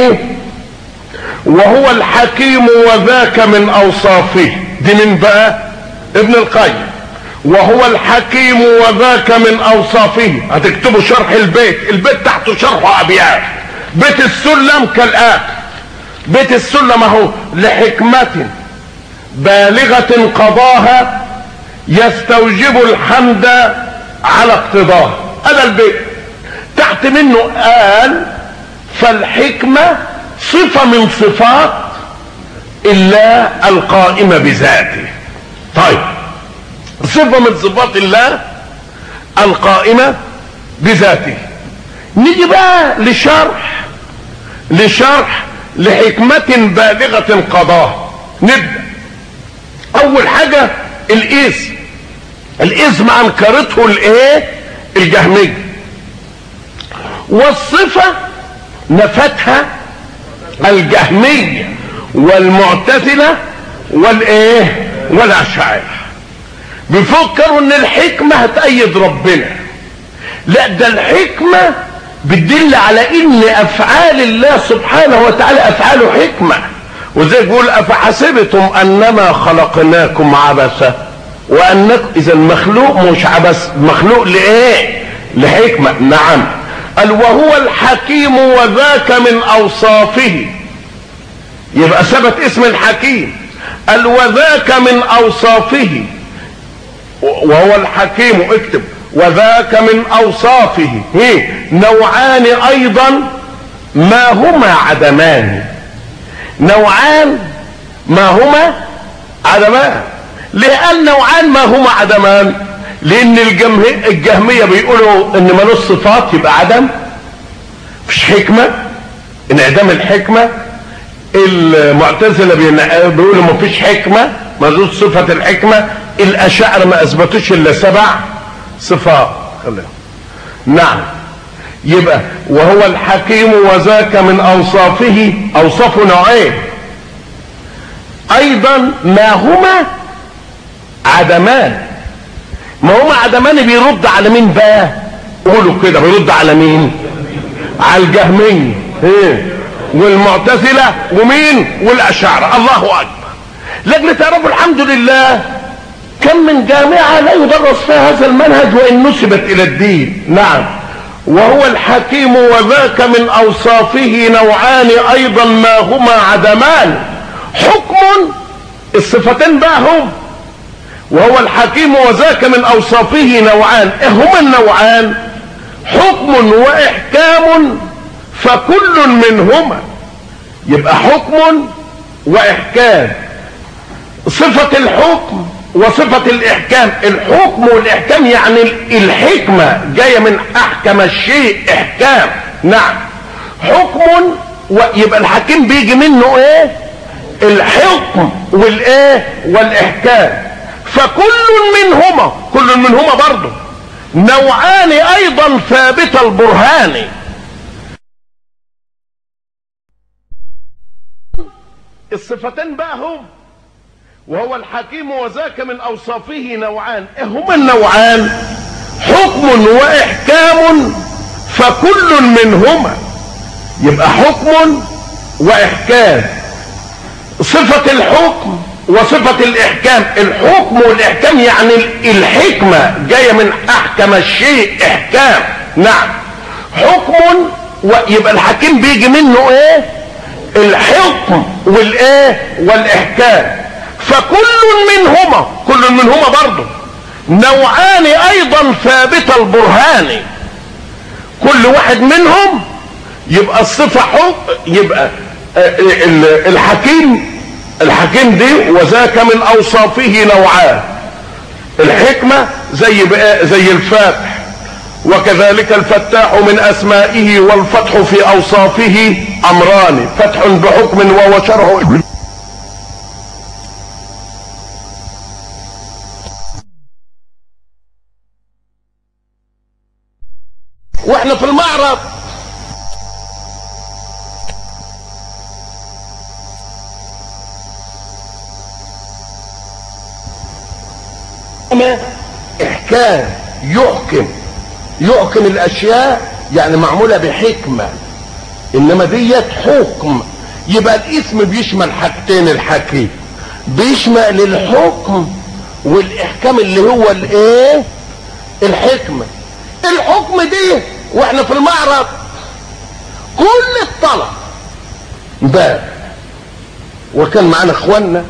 وهو الحكيم وذاك من اوصافه دي من بقى ابن القيم وهو الحكيم وذاك من اوصافه هتكتبوا شرح البيت البيت تحته شرح ابيات بيت السلم كالآتي بيت السلم اهو لحكمة بالغة قضاها يستوجب الحمد على اقتضاه هذا البيت تحت منه قال فالحكمة صفة من صفات الله القائمة بذاته طيب صفة من صفات الله القائمة بذاته نيجي بقى لشرح لشرح لحكمة بالغة قضاها نبدأ أول حاجة الإيس الإثم أنكرته الإيه الجهمية والصفة نفتها الجهمية والمعتزلة والايه والاشاعرة بيفكروا ان الحكمة هتأيد ربنا لا ده الحكمة بتدل على ان افعال الله سبحانه وتعالى افعاله حكمة وزي بيقول افحسبتم انما خلقناكم عبثا وانكم اذا المخلوق مش عبث مخلوق لايه لحكمة نعم قال وهو الحكيم وذاك من اوصافه يبقى ثبت اسم الحكيم قال وذاك من اوصافه وهو الحكيم اكتب وذاك من اوصافه هي نوعان ايضا ما هما عدمان نوعان ما هما عدمان ليه قال نوعان ما هما عدمان لان الجمه- الجهمية بيقولوا ان ملوش صفات يبقى عدم مش حكمة انعدام الحكمة المعتزلة بين- بيقولوا ما فيش حكمة ملوش صفة الحكمة الاشاعرة ما اثبتوش الا سبع صفات خلينا نعم يبقى وهو الحكيم وذاك من اوصافه اوصافه نوعين ايضا ما هما عدمان ما هما عدمان بيرد على مين بقى قولوا كده بيرد على مين على الجهمية ايه والمعتزلة ومين والاشاعرة الله اكبر لكن تعرفوا الحمد لله كم من جامعة لا يدرس فيها هذا المنهج وإن نسبت إلى الدين نعم وهو الحكيم وذاك من أوصافه نوعان أيضا ما هما عدمان حكم الصفتين بقى هم وهو الحكيم وذاك من أوصافه نوعان إيه هما النوعان حكم وإحكام فكل منهما يبقى حكم وإحكام صفة الحكم وصفة الإحكام الحكم والإحكام يعني الحكمة جاية من أحكم الشيء إحكام نعم حكم ويبقى الحكيم بيجي منه ايه الحكم والايه والاحكام فكل منهما كل منهما برضه نوعان ايضا ثابت البرهان الصفتين بقى هم وهو الحكيم وذاك من اوصافه نوعان ايه هما النوعان حكم واحكام فكل منهما يبقى حكم واحكام صفة الحكم وصفة الاحكام الحكم والاحكام يعني الحكمة جاية من احكم الشيء احكام نعم حكم ويبقى الحكيم بيجي منه ايه الحكم والايه والاحكام فكل منهما كل منهما برضه نوعان ايضا ثابت البرهان كل واحد منهم يبقى الصفة حب يبقى الحكيم الحكيم دي وذاك من اوصافه نوعان الحكمة زي زي الفاتح وكذلك الفتاح من اسمائه والفتح في اوصافه امران فتح بحكم وهو شرح واحنا في المعرض احكام يحكم يحكم الاشياء يعني معمولة بحكمة انما ديت حكم يبقى الاسم بيشمل حاجتين الحكيم بيشمل الحكم والاحكام اللي هو الايه الحكمة الحكم دي واحنا في المعرض كل الطلب باب وكان معانا اخواننا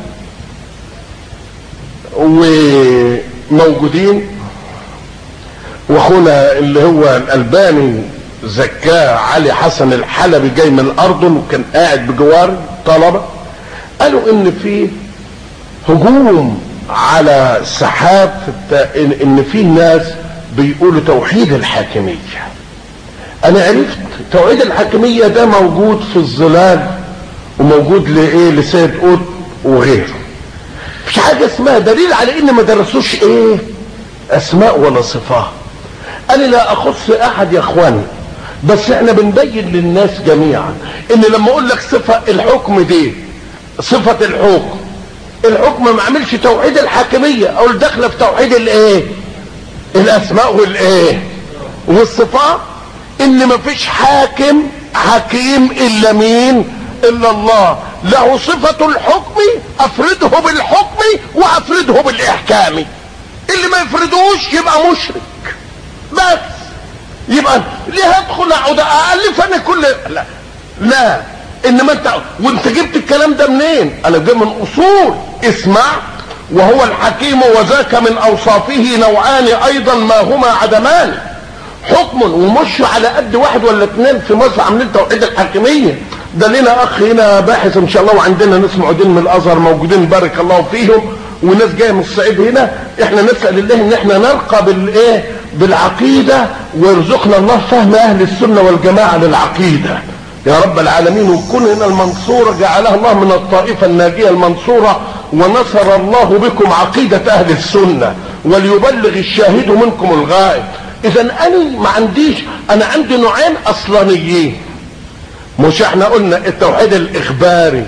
وموجودين واخونا اللي هو الالباني زكاه علي حسن الحلبي جاي من الاردن وكان قاعد بجوار طلبه قالوا ان في هجوم على السحاب في ان, إن في ناس بيقولوا توحيد الحاكميه انا عرفت توحيد الحاكميه ده موجود في الظلال وموجود لايه لسيد قطب وغيره مش حاجه اسمها دليل على ان ما درسوش ايه اسماء ولا صفات انا لا اخص احد يا اخواني بس احنا بنبين للناس جميعا ان لما اقول لك صفه الحكم دي صفه الحكم الحكم ما عملش توحيد الحاكميه اقول داخله في توحيد الايه الاسماء والايه والصفات ان ما فيش حاكم حكيم الا مين الا الله له صفة الحكم افرده بالحكم وافرده بالاحكام اللي ما يفردوش يبقى مشرك بس يبقى ليه ادخل اقعد الف انا كل لا لا انما انت وانت جبت الكلام ده منين انا جاي من اصول اسمع وهو الحكيم وذاك من اوصافه نوعان ايضا ما هما عدمان حكم ومش على قد واحد ولا اثنين في مصر عاملين توحيد الحاكميه ده لنا اخ هنا باحث ان شاء الله وعندنا ناس معودين من الازهر موجودين بارك الله فيهم وناس جايه من الصعيد هنا احنا نسال الله ان احنا نرقى بالايه بالعقيده ويرزقنا الله فهم اهل السنه والجماعه للعقيده يا رب العالمين وكن هنا المنصوره جعلها الله من الطائفه الناجيه المنصوره ونصر الله بكم عقيده اهل السنه وليبلغ الشاهد منكم الغائب اذا انا ما عنديش انا عندي نوعين اصلانيين مش احنا قلنا التوحيد الاخباري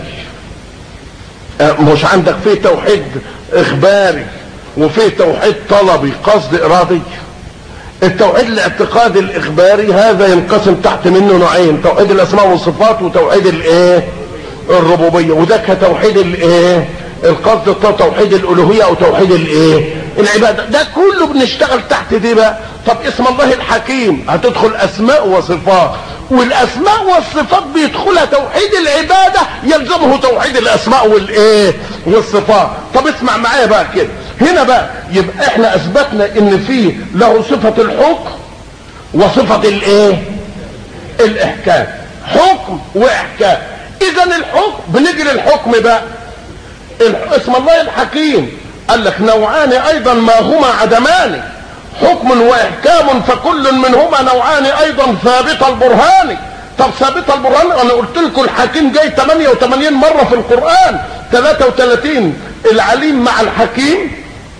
مش عندك فيه توحيد اخباري وفيه توحيد طلبي قصد ارادي التوحيد الاعتقادي الاخباري هذا ينقسم تحت منه نوعين توحيد الاسماء والصفات وتوحيد الايه الربوبيه وده كتوحيد الايه القصد توحيد الالوهيه او توحيد الايه العباده ده كله بنشتغل تحت دي بقى طب اسم الله الحكيم هتدخل اسماء وصفات والاسماء والصفات بيدخلها توحيد العباده يلزمه توحيد الاسماء والايه والصفات طب اسمع معايا بقى كده هنا بقى يبقى احنا اثبتنا ان فيه له صفه الحكم وصفه الايه الاحكام حكم واحكام اذا الحكم بنيجي للحكم بقى اسم الله الحكيم قال لك نوعان ايضا ما هما عدمان حكم واحكام فكل منهما نوعان ايضا ثابت البرهان طب ثابته البرهان انا قلت لكم الحكيم جاي 88 مره في القران 33 العليم مع الحكيم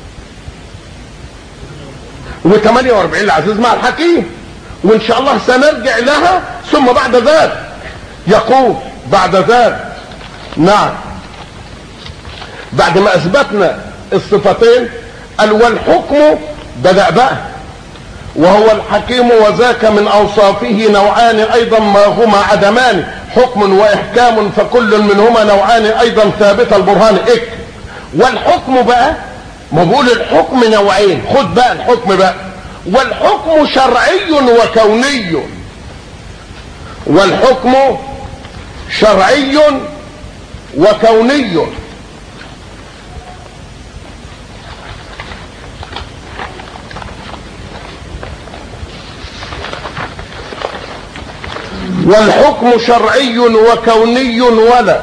و48 العزيز مع الحكيم وان شاء الله سنرجع لها ثم بعد ذلك يقول بعد ذلك نعم بعد ما اثبتنا الصفتين قال والحكم بدا بقى وهو الحكيم وذاك من اوصافه نوعان ايضا ما هما عدمان حكم واحكام فكل منهما نوعان ايضا ثابت البرهان اكتب والحكم بقى ما بقول الحكم نوعين خد بقى الحكم بقى والحكم شرعي وكوني والحكم شرعي وكوني والحكم شرعي وكوني ولا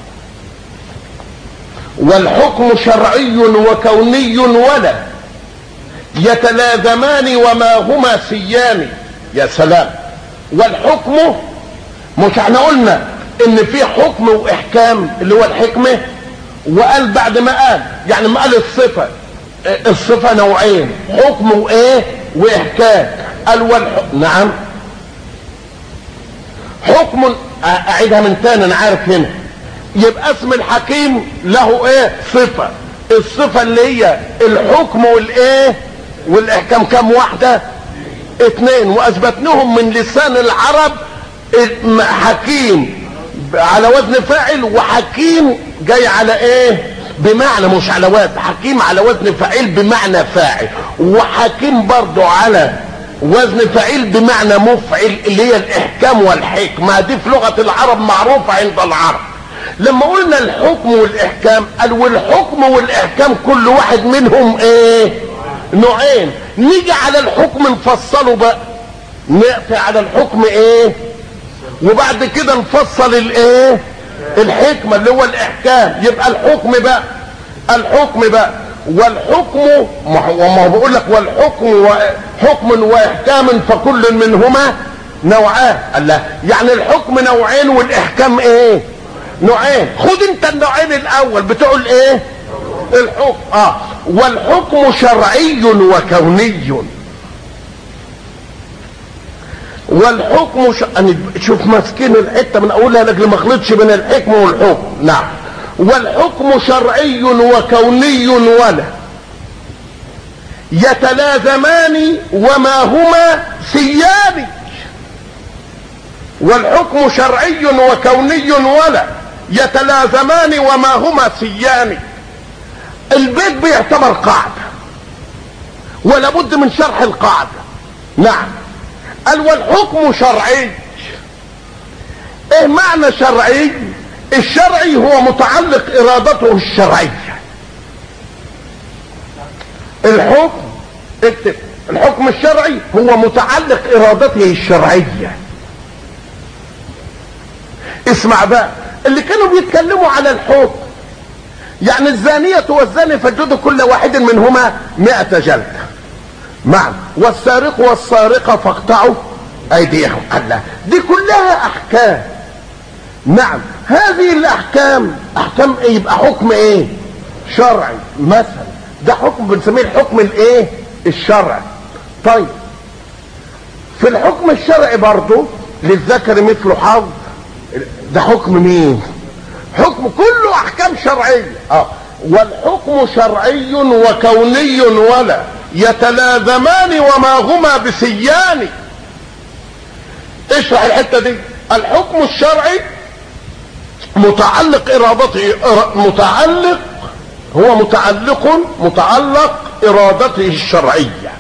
والحكم شرعي وكوني ولا يتلازمان وما هما سيان يا سلام والحكم مش احنا قلنا ان في حكم واحكام اللي هو الحكمه وقال بعد ما قال يعني ما قال الصفه الصفه نوعين حكم وايه واحكام قال والحكم نعم حكم اعيدها من تاني انا عارف هنا يبقى اسم الحكيم له ايه صفه الصفه اللي هي الحكم والايه والاحكام كم واحده اثنين واثبتناهم من لسان العرب حكيم على وزن فاعل وحكيم جاي على ايه بمعنى مش على وزن حكيم على وزن فاعل بمعنى فاعل وحكيم برضو على وزن فعيل بمعنى مفعل اللي هي الاحكام والحكمه دي في لغه العرب معروفه عند العرب لما قلنا الحكم والاحكام قال والحكم والاحكام كل واحد منهم ايه نوعين نيجي على الحكم نفصله بقى نقفي على الحكم ايه وبعد كده نفصل الايه الحكمه اللي هو الاحكام يبقى الحكم بقى الحكم بقى والحكم وما بقول لك والحكم حكم واحكام فكل منهما نوعان الله يعني الحكم نوعين والاحكام ايه نوعين خد انت النوعين الاول بتوع الايه الحكم اه والحكم شرعي وكوني والحكم ش... أنا شوف ماسكين الحته من اولها لاجل ما اخلطش بين الحكم والحكم نعم والحكم شرعي وكوني ولا يتلازمان وما هما سيان والحكم شرعي وكوني ولا يتلازمان وما هما سيان البيت بيعتبر قاعدة ولا بد من شرح القاعدة نعم قال والحكم شرعي ايه معنى شرعي الشرعي هو متعلق ارادته الشرعية الحكم اكتب الحكم الشرعي هو متعلق ارادته الشرعية اسمع بقى اللي كانوا بيتكلموا على الحكم يعني الزانية والزاني فجدوا كل واحد منهما مئة جلدة معنى والسارق والسارقة فاقطعوا ايديهم الله دي كلها احكام نعم هذه الاحكام احكام ايه يبقى حكم ايه شرعي مثلا ده حكم بنسميه الحكم الايه الشرعي طيب في الحكم الشرعي برضه للذكر مثل حظ ده حكم مين حكم كله احكام شرعيه اه والحكم شرعي وكوني ولا يتلازمان وما هما بسيان اشرح الحته دي الحكم الشرعي متعلق ارادته متعلق هو متعلق متعلق ارادته الشرعيه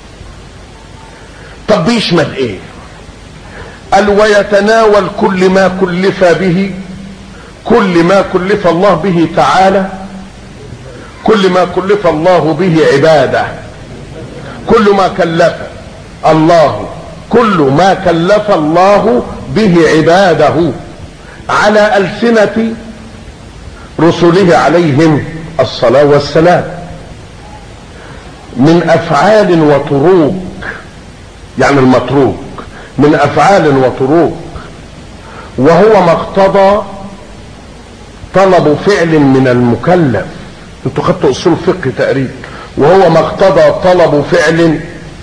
طب بيشمل ايه قال ويتناول كل ما كلف به كل ما كلف الله به تعالى كل ما كلف الله به عباده كل ما كلف الله كل ما كلف الله به عباده على ألسنة رسله عليهم الصلاة والسلام من أفعال وتروك يعني المتروك من أفعال وتروك وهو ما اقتضى طلب فعل من المكلف انتوا خدتوا اصول فقه تقريبا وهو ما اقتضى طلب فعل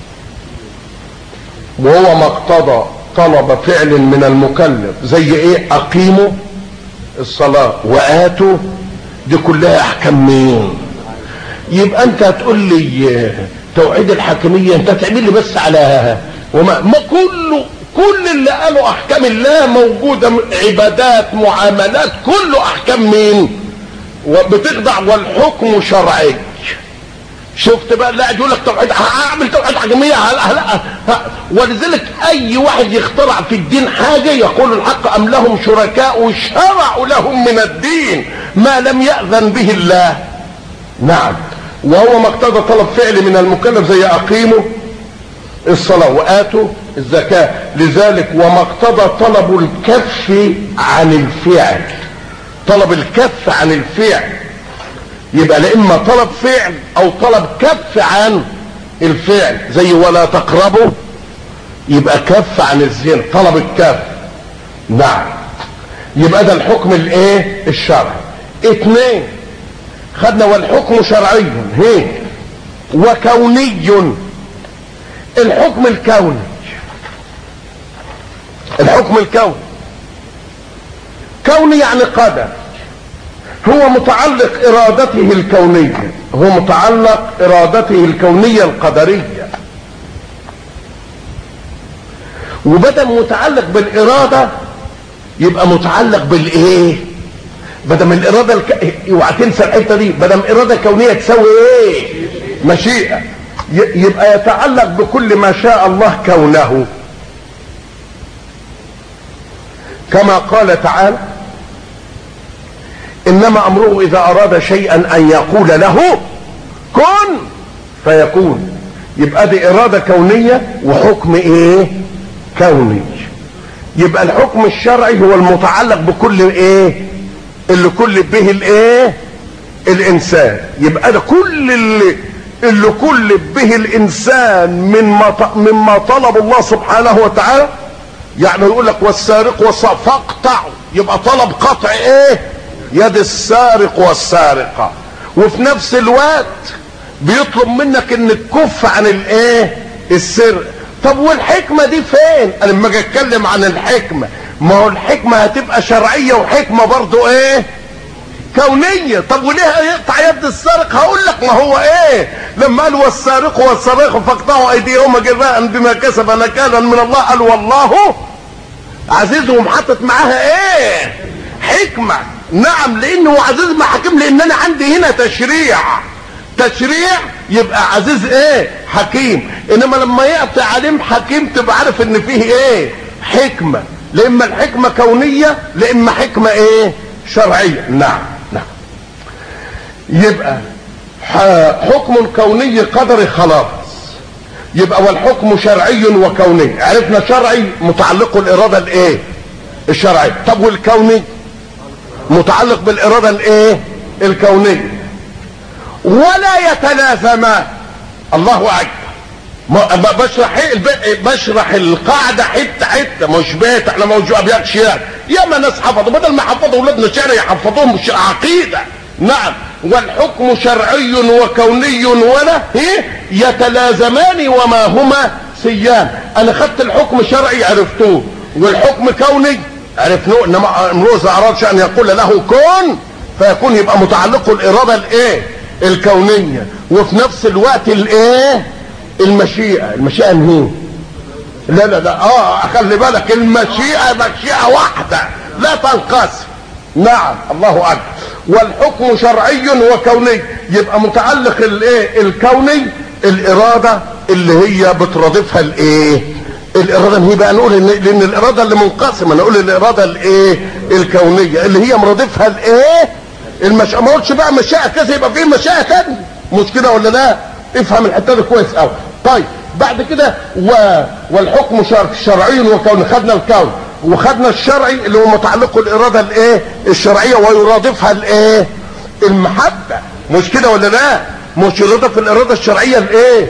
وهو ما اقتضى طلب فعل من المكلف زي ايه اقيموا الصلاة واتوا دي كلها احكام مين يبقى انت هتقول لي توحيد الحاكمية انت تعمل لي بس على وما ما كله كل اللي قالوا احكام الله موجودة عبادات معاملات كله احكام مين وبتخضع والحكم شرعي شفت بقى لا يقول لك توحيد هعمل توحيد حكميه هلا ولذلك اي واحد يخترع في الدين حاجه يقول الحق ام لهم شركاء شرعوا لهم من الدين ما لم ياذن به الله نعم وهو ما اقتضى طلب فعل من المكلف زي اقيموا الصلاه واتوا الزكاه لذلك وما اقتضى طلب الكف عن الفعل طلب الكف عن الفعل يبقى لا اما طلب فعل او طلب كف عن الفعل زي ولا تقربوا يبقى كف عن الزنا طلب الكف نعم يبقى ده الحكم الايه الشرعي اتنين خدنا والحكم شرعي هي وكوني الحكم الكوني الحكم الكوني كوني يعني قدر هو متعلق ارادته الكونية هو متعلق ارادته الكونية القدرية وبدل متعلق بالارادة يبقى متعلق بالايه بدل الاراده الك... اوعى تنسى الحته دي بدل اراده كونيه تساوي ايه مشيئه ي... يبقى يتعلق بكل ما شاء الله كونه كما قال تعالى انما امره اذا اراد شيئا ان يقول له كن فيكون يبقى دي اراده كونيه وحكم ايه كوني يبقى الحكم الشرعي هو المتعلق بكل ايه اللي كل به الايه الانسان يبقى ده كل اللي اللي كل به الانسان مما مما طلب الله سبحانه وتعالى يعني يقول لك والسارق والسارق فاقطعوا يبقى طلب قطع ايه يد السارق والسارقة وفي نفس الوقت بيطلب منك ان تكف عن الايه السرقة طب والحكمة دي فين انا لما اجي اتكلم عن الحكمة ما هو الحكمة هتبقى شرعية وحكمة برضو ايه كونية طب وليه يقطع يد السارق هقول لك ما هو ايه لما قال والسارق والسارق فاقطعوا ايديهما جزاء بما كسب نكالا من الله قال والله عزيز ومحطط معاها ايه حكمة نعم لانه عزيز مع حكيم لان انا عندي هنا تشريع تشريع يبقى عزيز ايه حكيم انما لما يقطع عليم حكيم تبقى عارف ان فيه ايه حكمة لاما الحكمة كونية لاما حكمة ايه شرعية نعم نعم يبقى حكم كوني قدري خلاص يبقى والحكم شرعي وكوني عرفنا شرعي متعلق الارادة الايه الشرعية طب والكوني متعلق بالاراده الايه الكونيه ولا يتلازمان الله اكبر بشرح بشرح القاعده حته حته مش بيت احنا موجود ابيات شعر يا ما ناس حفظوا بدل ما حفظوا اولادنا شعر يحفظوهم عقيده نعم والحكم شرعي وكوني ولا يتلازمان وما هما سيان انا خدت الحكم شرعي عرفتوه والحكم كوني عرفناه انما امرؤ اذا اراد شيئا يقول له كن فيكون يبقى متعلقه الاراده الايه الكونيه وفي نفس الوقت الايه المشيئه المشيئه مين لا لا لا اه خلي بالك المشيئه مشيئه واحده لا تنقسم نعم الله اكبر والحكم شرعي وكوني يبقى متعلق الايه الكوني الاراده اللي هي بترادفها الايه الاراده هي بقى نقول إن لان الاراده اللي منقسمه نقول الاراده الايه الكونيه اللي هي مرادفها الايه المش... ما قلتش بقى مشيئه كذا يبقى في مشيئه ثانيه مش كده ولا لا افهم الحته دي كويس قوي طيب بعد كده و... والحكم شرع... شرعي وكوني خدنا الكون وخدنا الشرعي اللي هو متعلق الاراده الايه الشرعيه ويرادفها الايه المحبه مش كده ولا لا مش يرادف الاراده الشرعيه الايه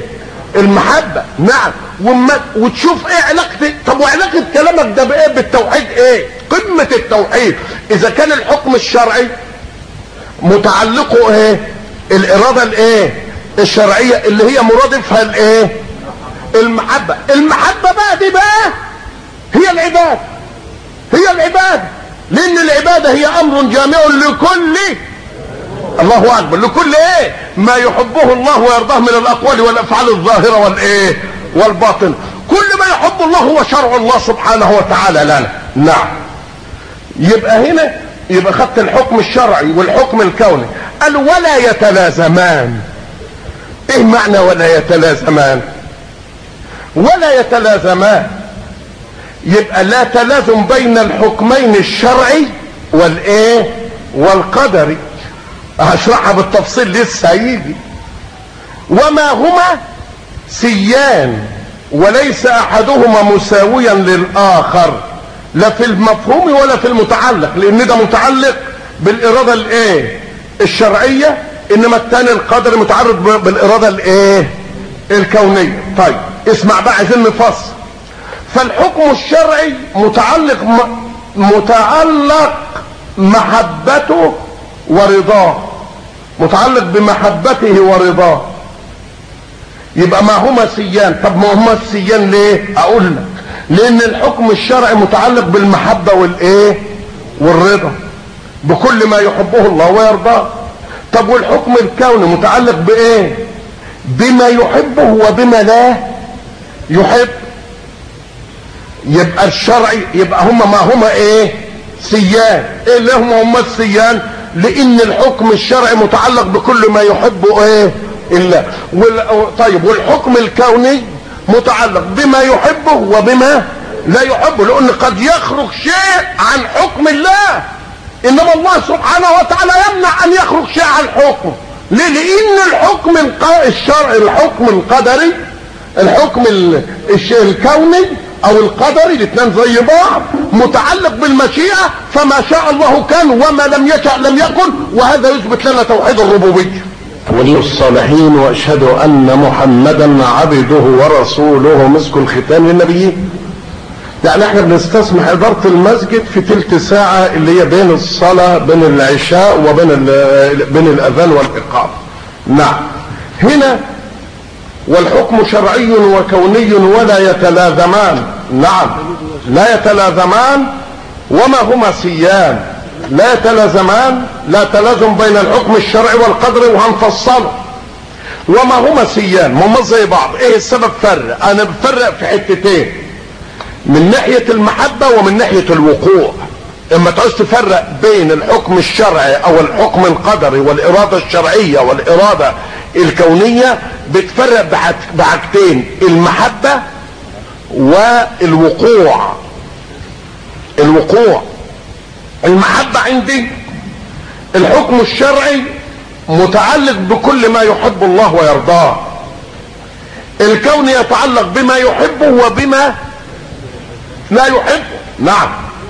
المحبة نعم وما وتشوف ايه علاقة طب وعلاقة كلامك ده بايه بالتوحيد ايه قمة التوحيد اذا كان الحكم الشرعي متعلقه ايه الارادة الايه الشرعية اللي هي مرادفها الايه المحبة المحبة بقى دي بقى هي العبادة هي العبادة لان العبادة هي امر جامع لكل الله اكبر لكل ايه ما يحبه الله ويرضاه من الاقوال والافعال الظاهرة والايه والباطن كل ما يحب الله هو شرع الله سبحانه وتعالى لنا نعم يبقى هنا يبقى خدت الحكم الشرعي والحكم الكوني قال ولا يتلازمان ايه معنى ولا يتلازمان ولا يتلازمان يبقى لا تلازم بين الحكمين الشرعي والايه والقدري هشرحها بالتفصيل لسه هيجي وما هما سيان وليس احدهما مساويا للاخر لا في المفهوم ولا في المتعلق لان ده متعلق بالاراده الايه الشرعيه انما الثاني القدر متعرض بالاراده الايه الكونيه طيب اسمع بقى عايزين نفصل فالحكم الشرعي متعلق م... متعلق محبته ورضاه متعلق بمحبته ورضاه يبقى ما هما سيان طب ما هما السيان ليه اقول لك لان الحكم الشرعي متعلق بالمحبة والايه والرضا بكل ما يحبه الله ويرضاه طب والحكم الكوني متعلق بايه بما يحبه وبما لا يحب يبقى الشرعي يبقى هما ما هما ايه سيان ايه اللي هما هما السيان لان الحكم الشرعي متعلق بكل ما يحبه ايه الا وال... طيب والحكم الكوني متعلق بما يحبه وبما لا يحبه لان قد يخرج شيء عن حكم الله انما الله سبحانه وتعالى يمنع ان يخرج شيء عن حكمه ليه لان الحكم الشرعي الحكم القدري الحكم الكوني او القدري الاثنين زي بعض متعلق بالمشيئة فما شاء الله كان وما لم يشاء لم يكن وهذا يثبت لنا توحيد الربوبية ولي الصالحين واشهد ان محمدا عبده ورسوله مسك الختام للنبيين يعني احنا بنستسمح ادارة المسجد في تلت ساعة اللي هي بين الصلاة بين العشاء وبين بين الاذان والاقامة نعم هنا والحكم شرعي وكوني ولا يتلازمان نعم لا يتلازمان وما هما سيان لا يتلازمان لا تلازم بين الحكم الشرعي والقدر وهنفصله وما هما سيان هما زي بعض ايه السبب فرق انا بفرق في حتتين من ناحية المحبة ومن ناحية الوقوع اما تعوز تفرق بين الحكم الشرعي او الحكم القدري والارادة الشرعية والارادة الكونية بتفرق بحاجتين المحبة والوقوع الوقوع المحبة عندي الحكم الشرعي متعلق بكل ما يحب الله ويرضاه الكون يتعلق بما يحبه وبما لا يحبه نعم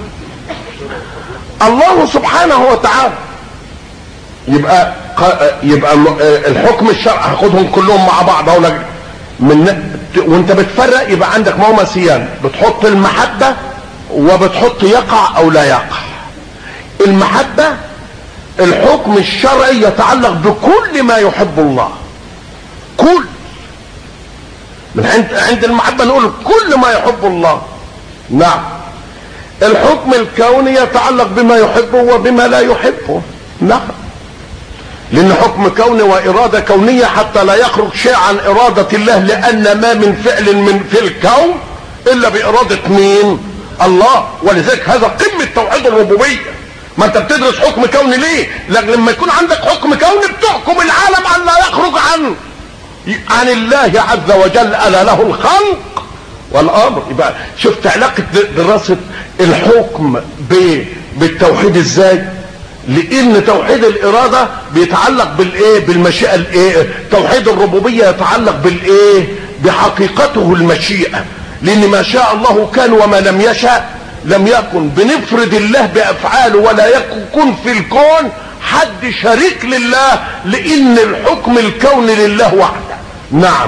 الله سبحانه وتعالى يبقى يبقى الحكم الشرعي هاخدهم كلهم مع بعض اقول لك من وانت بتفرق يبقى عندك موما سيان بتحط المحبه وبتحط يقع او لا يقع المحبه الحكم الشرعي يتعلق بكل ما يحب الله كل من عند عند المحبه نقول كل ما يحب الله نعم الحكم الكوني يتعلق بما يحبه وبما لا يحبه نعم لان حكم كوني وارادة كونية حتى لا يخرج شيء عن ارادة الله لان ما من فعل من في الكون الا بارادة مين الله ولذلك هذا قمة توحيد الربوبية ما انت بتدرس حكم كوني ليه لكن لما يكون عندك حكم كوني بتحكم العالم ان لا يخرج عن عن الله عز وجل الا له الخلق والامر يبقى شفت علاقة دراسة الحكم بالتوحيد ازاي لان توحيد الاراده بيتعلق بالايه بالمشيئه الايه توحيد الربوبيه يتعلق بالايه بحقيقته المشيئه لان ما شاء الله كان وما لم يشاء لم يكن بنفرد الله بافعاله ولا يكن في الكون حد شريك لله لان الحكم الكوني لله وحده نعم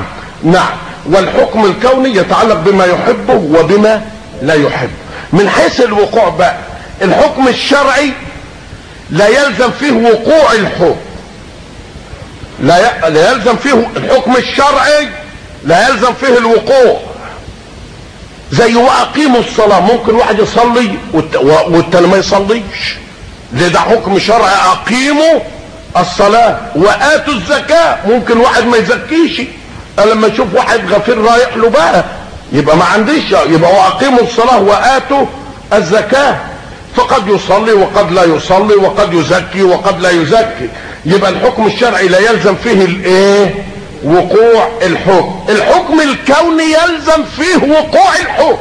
نعم والحكم الكوني يتعلق بما يحبه وبما لا يحب من حيث الوقوع بقى الحكم الشرعي لا يلزم فيه وقوع الحكم لا ي... لا يلزم فيه الحكم الشرعي لا يلزم فيه الوقوع زي واقيموا الصلاه ممكن واحد يصلي والت... والتاني ما يصليش ده ده حكم شرعي اقيموا الصلاه واتوا الزكاه ممكن واحد ما يزكيش لما يشوف واحد غفير رايح له بقى يبقى ما عنديش يبقى واقيموا الصلاه واتوا الزكاه فقد يصلي وقد لا يصلي وقد يزكي وقد لا يزكي يبقى الحكم الشرعي لا يلزم فيه الايه وقوع الحكم الحكم الكوني يلزم فيه وقوع الحكم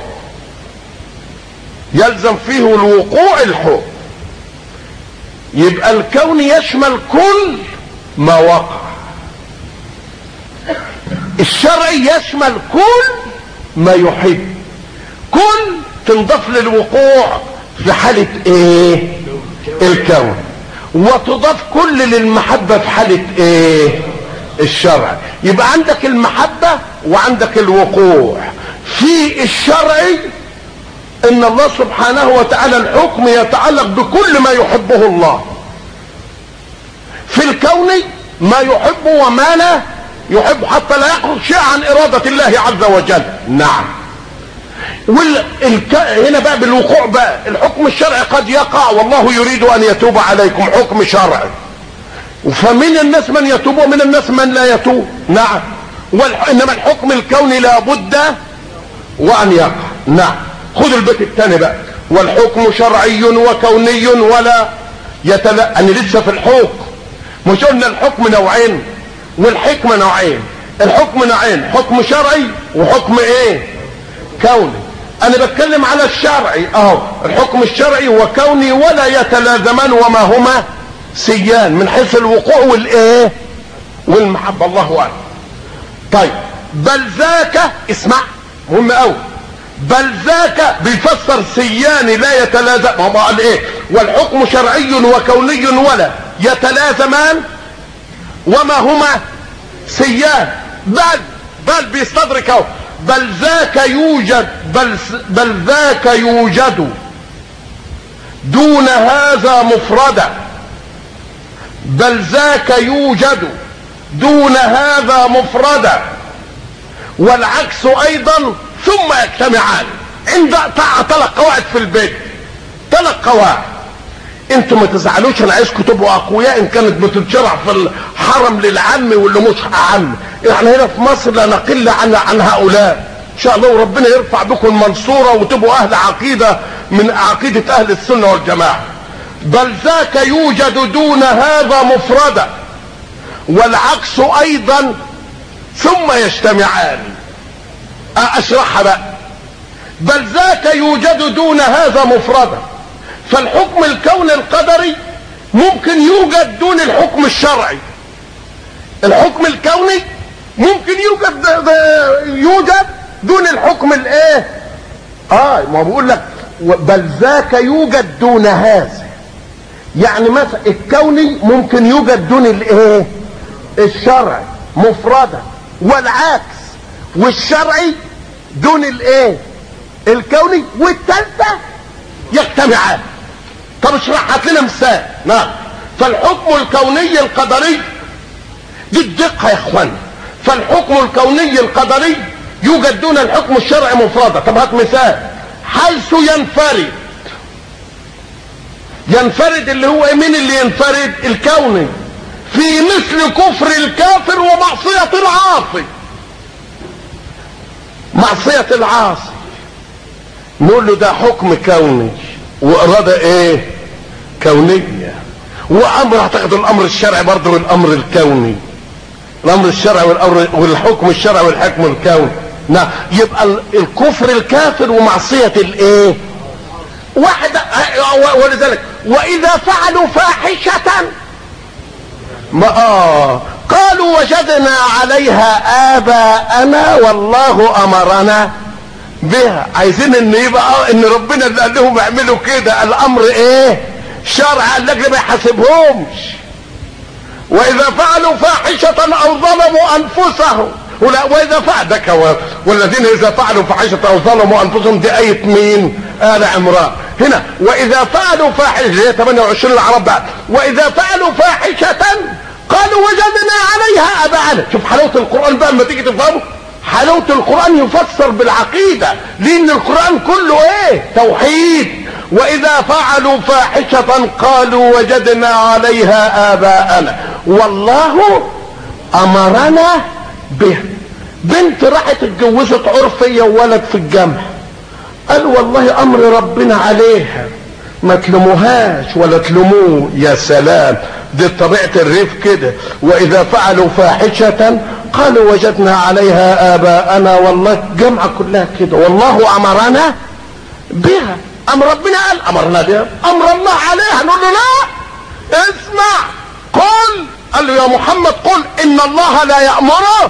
يلزم فيه الوقوع الحكم يبقى الكون يشمل كل ما وقع الشرعي يشمل كل ما يحب كل تنضاف للوقوع في حالة ايه الكون وتضاف كل للمحبة في حالة ايه الشرع يبقى عندك المحبة وعندك الوقوع في الشرعي ان الله سبحانه وتعالى الحكم يتعلق بكل ما يحبه الله في الكون ما يحب وما لا يحب حتى لا يخرج شيء عن إرادة الله عز وجل نعم والك... هنا بقى بالوقوع بقى الحكم الشرعي قد يقع والله يريد ان يتوب عليكم حكم شرعي فمن الناس من يتوب ومن الناس من لا يتوب نعم والح... انما الحكم الكوني لابد وان يقع نعم خذ البيت الثاني بقى والحكم شرعي وكوني ولا يتلا انا لسه في الحكم مش قلنا الحكم نوعين والحكمة نوعين الحكم نوعين حكم شرعي وحكم ايه كوني انا بتكلم على الشرعي اهو الحكم الشرعي وكوني ولا يتلازمان وما هما سيان من حيث الوقوع والايه والمحبة الله اعلم طيب بل ذاك اسمع مهم قوي بل ذاك بيفسر سيان لا يتلازم ما هو قال ايه والحكم شرعي وكوني ولا يتلازمان وما هما سيان بل بل بيستدرك اهو بل ذاك يوجد بل بل ذاك يوجد دون هذا مفردا بل ذاك يوجد دون هذا مفردا والعكس ايضا ثم يجتمعان عند ثلاث قواعد في البيت ثلاث قواعد انتوا ما تزعلوش انا عايزكم تبقوا اقوياء ان كانت بتتشرع في الحرم للعم واللي مش عم احنا هنا في مصر لا نقل عن عن هؤلاء ان شاء الله وربنا يرفع بكم المنصوره وتبقوا اهل عقيده من عقيده اهل السنه والجماعه بل ذاك يوجد دون هذا مفردا والعكس ايضا ثم يجتمعان اشرحها بقى بل ذاك يوجد دون هذا مفردا فالحكم الكوني القدري ممكن يوجد دون الحكم الشرعي الحكم الكوني ممكن يوجد يوجد دون الحكم الايه اه ما بقول لك بل ذاك يوجد دون هذا يعني مثلا الكوني ممكن يوجد دون الايه الشرعي مفردا والعكس والشرعي دون الايه الكوني والثالثه يجتمعان طب اشرح هات لنا مثال نعم فالحكم الكوني القدري دي الدقه يا اخوانا فالحكم الكوني القدري يوجد دون الحكم الشرعي مفردا طب هات مثال حيث ينفرد ينفرد اللي هو مين اللي ينفرد الكوني في مثل كفر الكافر ومعصية العاصي معصية العاصي نقول له ده حكم كوني وإرادة ايه كونية وأمر اعتقد الأمر الشرعي برضه والأمر الكوني الأمر الشرعي والأمر والحكم الشرعي والحكم الكوني نعم يبقى الكفر الكافر ومعصية الايه واحد ولذلك وإذا فعلوا فاحشة ما آه قالوا وجدنا عليها آباءنا والله أمرنا بها عايزين ان يبقى ان ربنا اللي قال لهم اعملوا كده الامر ايه شرع قال لك ما يحاسبهمش واذا فعلوا فاحشة او ظلموا انفسهم ولا واذا فعل ده كوا- والذين اذا فعلوا فاحشه او ظلموا انفسهم دي ايه مين؟ ال عمران هنا واذا فعلوا فاحشه اللي هي 28 العرب بقى واذا فعلوا فاحشه قالوا وجدنا عليها اباءنا شوف حلاوه القران بقى لما تيجي تفهمه حلاوه القران يفسر بالعقيده لان القران كله ايه توحيد واذا فعلوا فاحشه قالوا وجدنا عليها اباءنا والله امرنا به بنت راحت اتجوزت عرفيه وولد في الجامع قال والله امر ربنا عليها ما تلموهاش ولا تلموه يا سلام دي طبيعة الريف كده واذا فعلوا فاحشة قالوا وجدنا عليها اباءنا والله الجامعة كلها كده والله امرنا بها امر ربنا قال امرنا بها امر الله عليها نقول له لا اسمع قل قال له يا محمد قل ان الله لا يأمره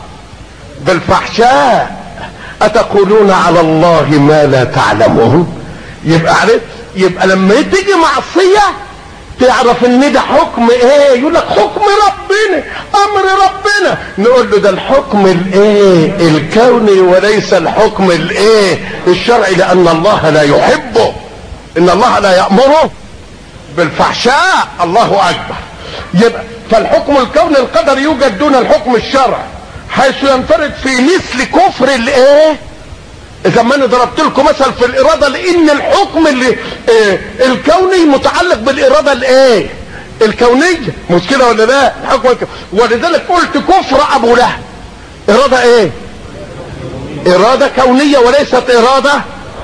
بالفحشاء اتقولون على الله ما لا تعلمون يبقى عرفت يبقى لما تيجي معصيه تعرف ان ده حكم ايه يقول لك حكم ربنا امر ربنا نقول له ده الحكم الايه الكوني وليس الحكم الايه الشرعي لان الله لا يحبه ان الله لا يامره بالفحشاء الله اكبر يبقى فالحكم الكوني القدر يوجد دون الحكم الشرعي حيث ينفرد في مثل كفر الايه اذا ما انا ضربت لكم مثل في الاراده لان الحكم اللي آه الكوني متعلق بالاراده الايه الكونيه مش كده ولا لا الحكم الكوني. ولذلك قلت كفر ابو لهب اراده ايه اراده كونيه وليست اراده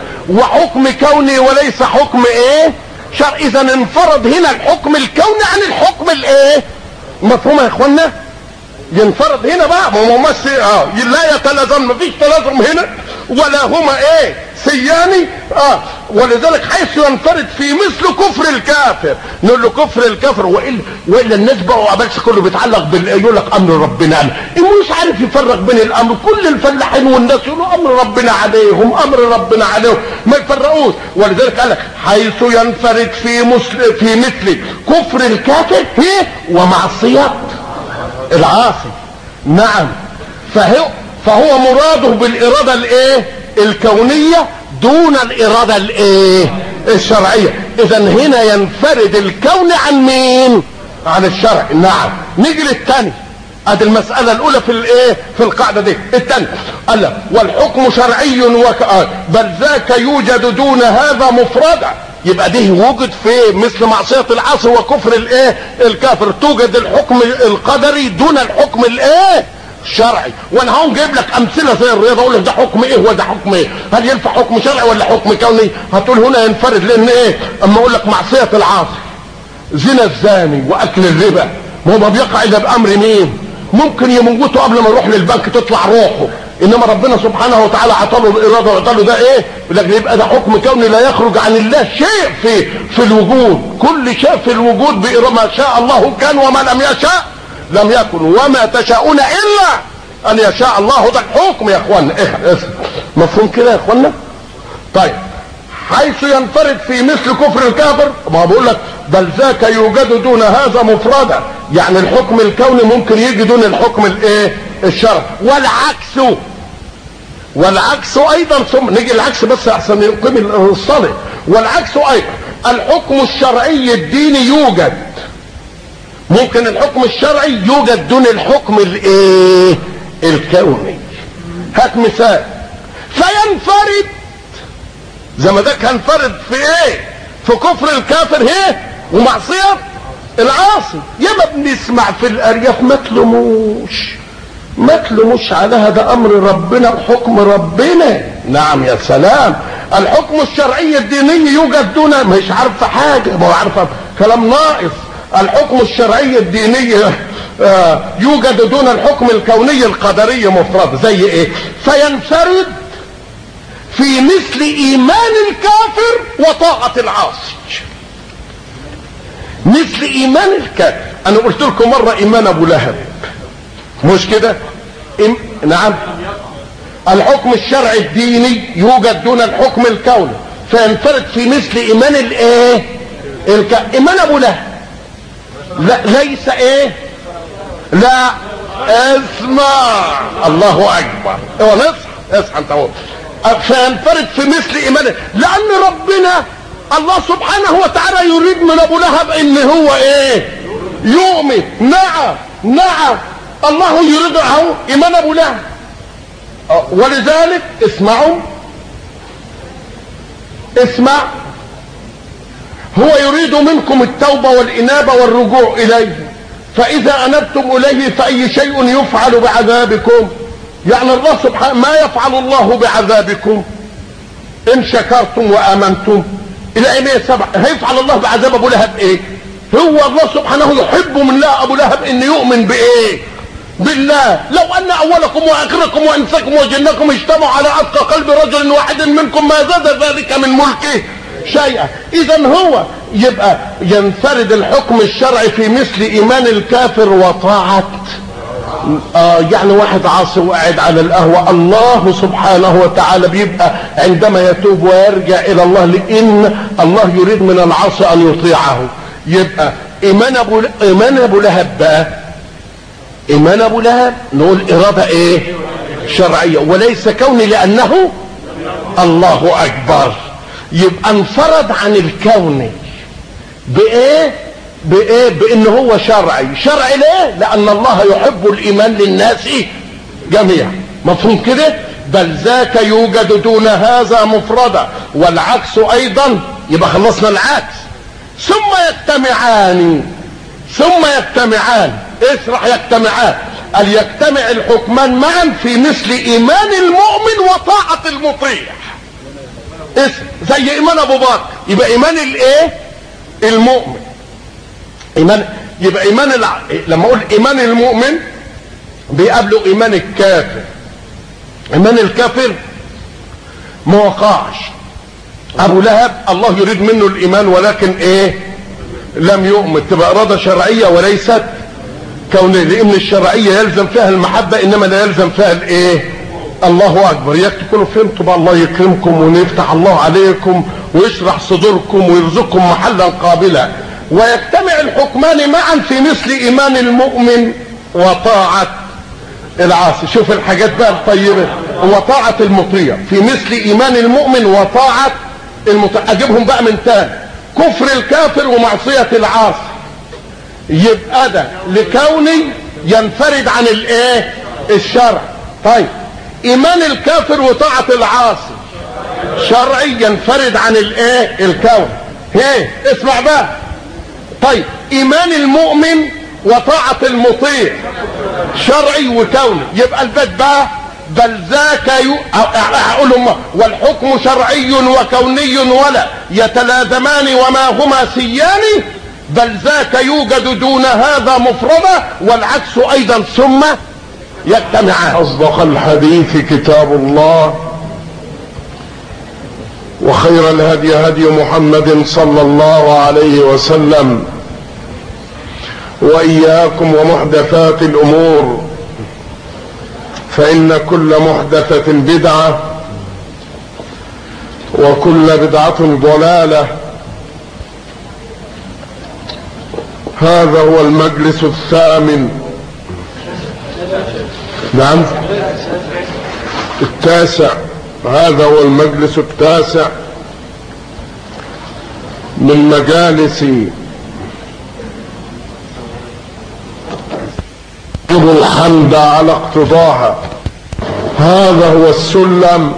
وحكم كوني وليس حكم ايه شرع اذا انفرد هنا الحكم الكوني عن الحكم الايه مفهوم يا اخوانا ينفرد هنا بقى ما هو ممثل اه لا يتلازم مفيش تلازم هنا ولا هما ايه سياني اه ولذلك حيث ينفرد في مثل كفر الكافر نقول له كفر الكافر والا والا الناس بقوا بس كله بيتعلق بال يقول لك امر ربنا أمر. مش عارف يفرق بين الامر كل الفلاحين والناس يقولوا امر ربنا عليهم امر ربنا عليهم ما يفرقوش ولذلك قال لك حيث ينفرد في مثل في مثل كفر الكافر هي ومعصيه العاصي نعم فهو فهو مراده بالاراده الايه الكونيه دون الاراده الايه الشرعيه اذا هنا ينفرد الكون عن مين عن الشرع نعم نيجي للثاني ادي المسألة الأولى في الإيه؟ في القاعدة دي، الثاني قال لك والحكم شرعي وك... بل ذاك يوجد دون هذا مفردا، يبقى ده وجد في مثل معصية العاصي وكفر الإيه؟ الكافر، توجد الحكم القدري دون الحكم الإيه؟ شرعي وانا هقوم جايب لك امثله زي الرياضه اقول لك ده حكم ايه وده حكم ايه هل ينفع حكم شرعي ولا حكم كوني هتقول هنا ينفرد لان ايه اما اقول لك معصيه العاصي زنا الزاني واكل الربا ما هو ما بيقع الا بامر مين ممكن يموته قبل ما يروح للبنك تطلع روحه انما ربنا سبحانه وتعالى عطاله الاراده وعطاله ده ايه لكن يبقى ده حكم كوني لا يخرج عن الله شيء في في الوجود كل شيء في الوجود بإرادة ما شاء الله كان وما لم يشاء لم يكن وما تشاءون الا ان يشاء الله ده الحكم يا اخوانا إيه إيه مفهوم كده يا اخوانا طيب حيث ينفرد في مثل كفر الكافر ما بقول لك بل ذاك يوجد دون هذا مفردا يعني الحكم الكوني ممكن يجي دون الحكم الايه الشرعي والعكس والعكس ايضا ثم نيجي العكس بس احسن يقيم الصلاه والعكس ايضا الحكم الشرعي الديني يوجد ممكن الحكم الشرعي يوجد دون الحكم الايه الكوني هات مثال فينفرد زي ما ده كان فرد في ايه في كفر الكافر هي ومعصيه العاصي ياما بنسمع في الارياف ما تلوموش ما تلوموش على هذا امر ربنا وحكم ربنا نعم يا سلام الحكم الشرعي الديني يوجد دون مش عارفه حاجه ما هو عارفه كلام ناقص الحكم الشرعي الديني آه يوجد دون الحكم الكوني القدري مفرد زي ايه فينفرد في مثل ايمان الكافر وطاعة العاصي مثل ايمان الكافر انا قلت لكم مرة ايمان ابو لهب مش كده إم... نعم الحكم الشرعي الديني يوجد دون الحكم الكوني فينفرد في مثل ايمان الايه الك... ايمان ابو لهب لا ليس ايه لا اسمع الله اكبر هو اصحى اصحى انت هو فينفرد في مثل ايمانه لان ربنا الله سبحانه وتعالى يريد من ابو لهب ان هو ايه يؤمن نعم نعم الله يريد اهو ايمان ابو لهب ولذلك اسمعوا اسمع هو يريد منكم التوبة والإنابة والرجوع إليه فإذا أنبتم إليه فأي شيء يفعل بعذابكم يعني الله سبحانه ما يفعل الله بعذابكم إن شكرتم وآمنتم إلى أين سبع هيفعل الله بعذاب أبو لهب إيه هو الله سبحانه يحب من الله أبو لهب إن يؤمن بإيه بالله لو ان اولكم واخركم وانسكم وجنكم اجتمعوا على اتقى قلب رجل واحد منكم ما زاد ذلك من ملكه شيئا اذا هو يبقى ينفرد الحكم الشرعي في مثل ايمان الكافر وطاعة آه يعني واحد عاصي وقاعد على القهوة الله سبحانه وتعالى بيبقى عندما يتوب ويرجع الى الله لان الله يريد من العاصي ان يطيعه يبقى ايمان ابو ايمان ابو لهب بقى ايمان ابو لهب نقول اراده ايه شرعيه وليس كوني لانه الله اكبر يبقى انفرد عن الكون بايه بايه بان هو شرعي شرعي ليه لان الله يحب الايمان للناس جميعا مفهوم كده بل ذاك يوجد دون هذا مفردا والعكس ايضا يبقى خلصنا العكس ثم يجتمعان ثم يجتمعان اشرح يجتمعان قال يجتمع الحكمان معا في مثل ايمان المؤمن وطاعة المطيع اسم زي ايمان ابو بكر يبقى ايمان الايه المؤمن ايمان يبقى ايمان الع... لما اقول ايمان المؤمن بيقابله ايمان الكافر ايمان الكافر ما وقعش ابو لهب الله يريد منه الايمان ولكن ايه لم يؤمن تبقى اراده شرعيه وليست كونيه لان الشرعيه يلزم فيها المحبه انما لا يلزم فيها الايه الله اكبر ياك تكونوا فهمتوا بقى الله يكرمكم ونفتح الله عليكم ويشرح صدوركم ويرزقكم محلا قابلا ويجتمع الحكمان معا في مثل ايمان المؤمن وطاعه العاصي شوف الحاجات بقى الطيبه وطاعه المطيع في مثل ايمان المؤمن وطاعه المطيع اجيبهم بقى من تاني كفر الكافر ومعصيه العاصي يبقى ده لكوني ينفرد عن الايه الشرع طيب ايمان الكافر وطاعة العاصي شرعي ينفرد عن الايه الكون هي اسمع بقى طيب ايمان المؤمن وطاعة المطيع شرعي وكوني يبقى البيت بقى بل ذاك يو... اقول والحكم شرعي وكوني ولا يتلازمان وما هما سيان بل ذاك يوجد دون هذا مفردا والعكس ايضا ثم يجتمعان اصدق الحديث كتاب الله وخير الهدي هدي محمد صلى الله عليه وسلم واياكم ومحدثات الامور فان كل محدثه بدعه وكل بدعه ضلاله هذا هو المجلس الثامن نعم التاسع هذا هو المجلس التاسع من مجالس الحمد على اقتضاها هذا هو السلم